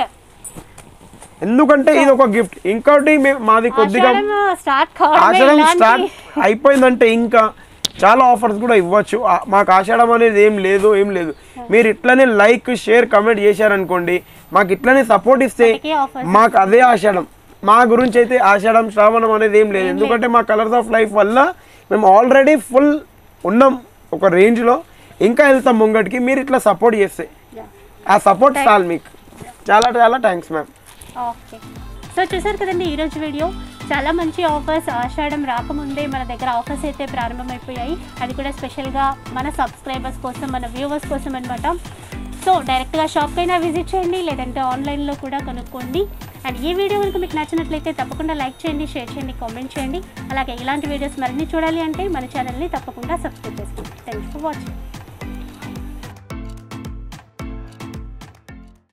B: ఎందుకంటే ఇది ఒక గిఫ్ట్ ఇంకోటి మే- మాది కొద్దిగా
A: స్టార్ట్ కావడమే
B: ఆషాఢం
A: ఇలాంటి
B: స్టార్ట్ అయిపోయిందంటే ఇంకా చాలా ఆఫర్స్ కూడా ఇవ్వచ్చు ఆ- మాకు ఆషాఢం అనేది ఏం లేదు ఏం లేదు మీరు ఇట్లనే లైక్ షేర్ కమెంట్ చేశారనుకోండి మాకు ఇట్లనే సపోర్ట్ ఇస్తే
A: మనకి offers
B: మాకు అదే ఆషాఢం మా గురించి అయితే ఆషాఢం శ్రావణం అనేది ఏం లేదు ఎందుకంటే మా కలర్స్ ఆఫ్ లైఫ్ వల్ల మేము ఆల్రెడీ ఫుల్ ఉన్నాం ఒక రేంజ్లో ఇంకా వెళ్తాం ముంగటికి మీరు ఇట్లా సపోర్ట్ చేస్తే
A: Yeah.
B: ఆ సపోర్ట్ చాలు మీకు చాలా చాలా థ్యాంక్స్ మ్యామ్
A: ఓకే సో చూసారు కదండి ఈరోజు వీడియో చాలా మంచి ఆఫర్స్ ఆషాఢం రాకముందే మన దగ్గర ఆఫర్స్ అయితే ప్రారంభమైపోయాయి అది కూడా స్పెషల్గా మన సబ్స్క్రైబర్స్ కోసం మన వ్యూవర్స్ కోసం అనమాట సో డైరెక్ట్గా షాప్కి అయినా విజిట్ చేయండి లేదంటే ఆన్లైన్లో కూడా కొనుక్కోండి అండ్ ఈ వీడియో కనుక మీకు నచ్చినట్లయితే తప్పకుండా లైక్ చేయండి షేర్ చేయండి కామెంట్ చేయండి అలాగే ఇలాంటి వీడియోస్ మరిన్ని చూడాలి అంటే మన ఛానల్ని తప్పకుండా సబ్స్క్రైబ్ చేసుకోండి థ్యాంక్స్ ఫర్ వాచింగ్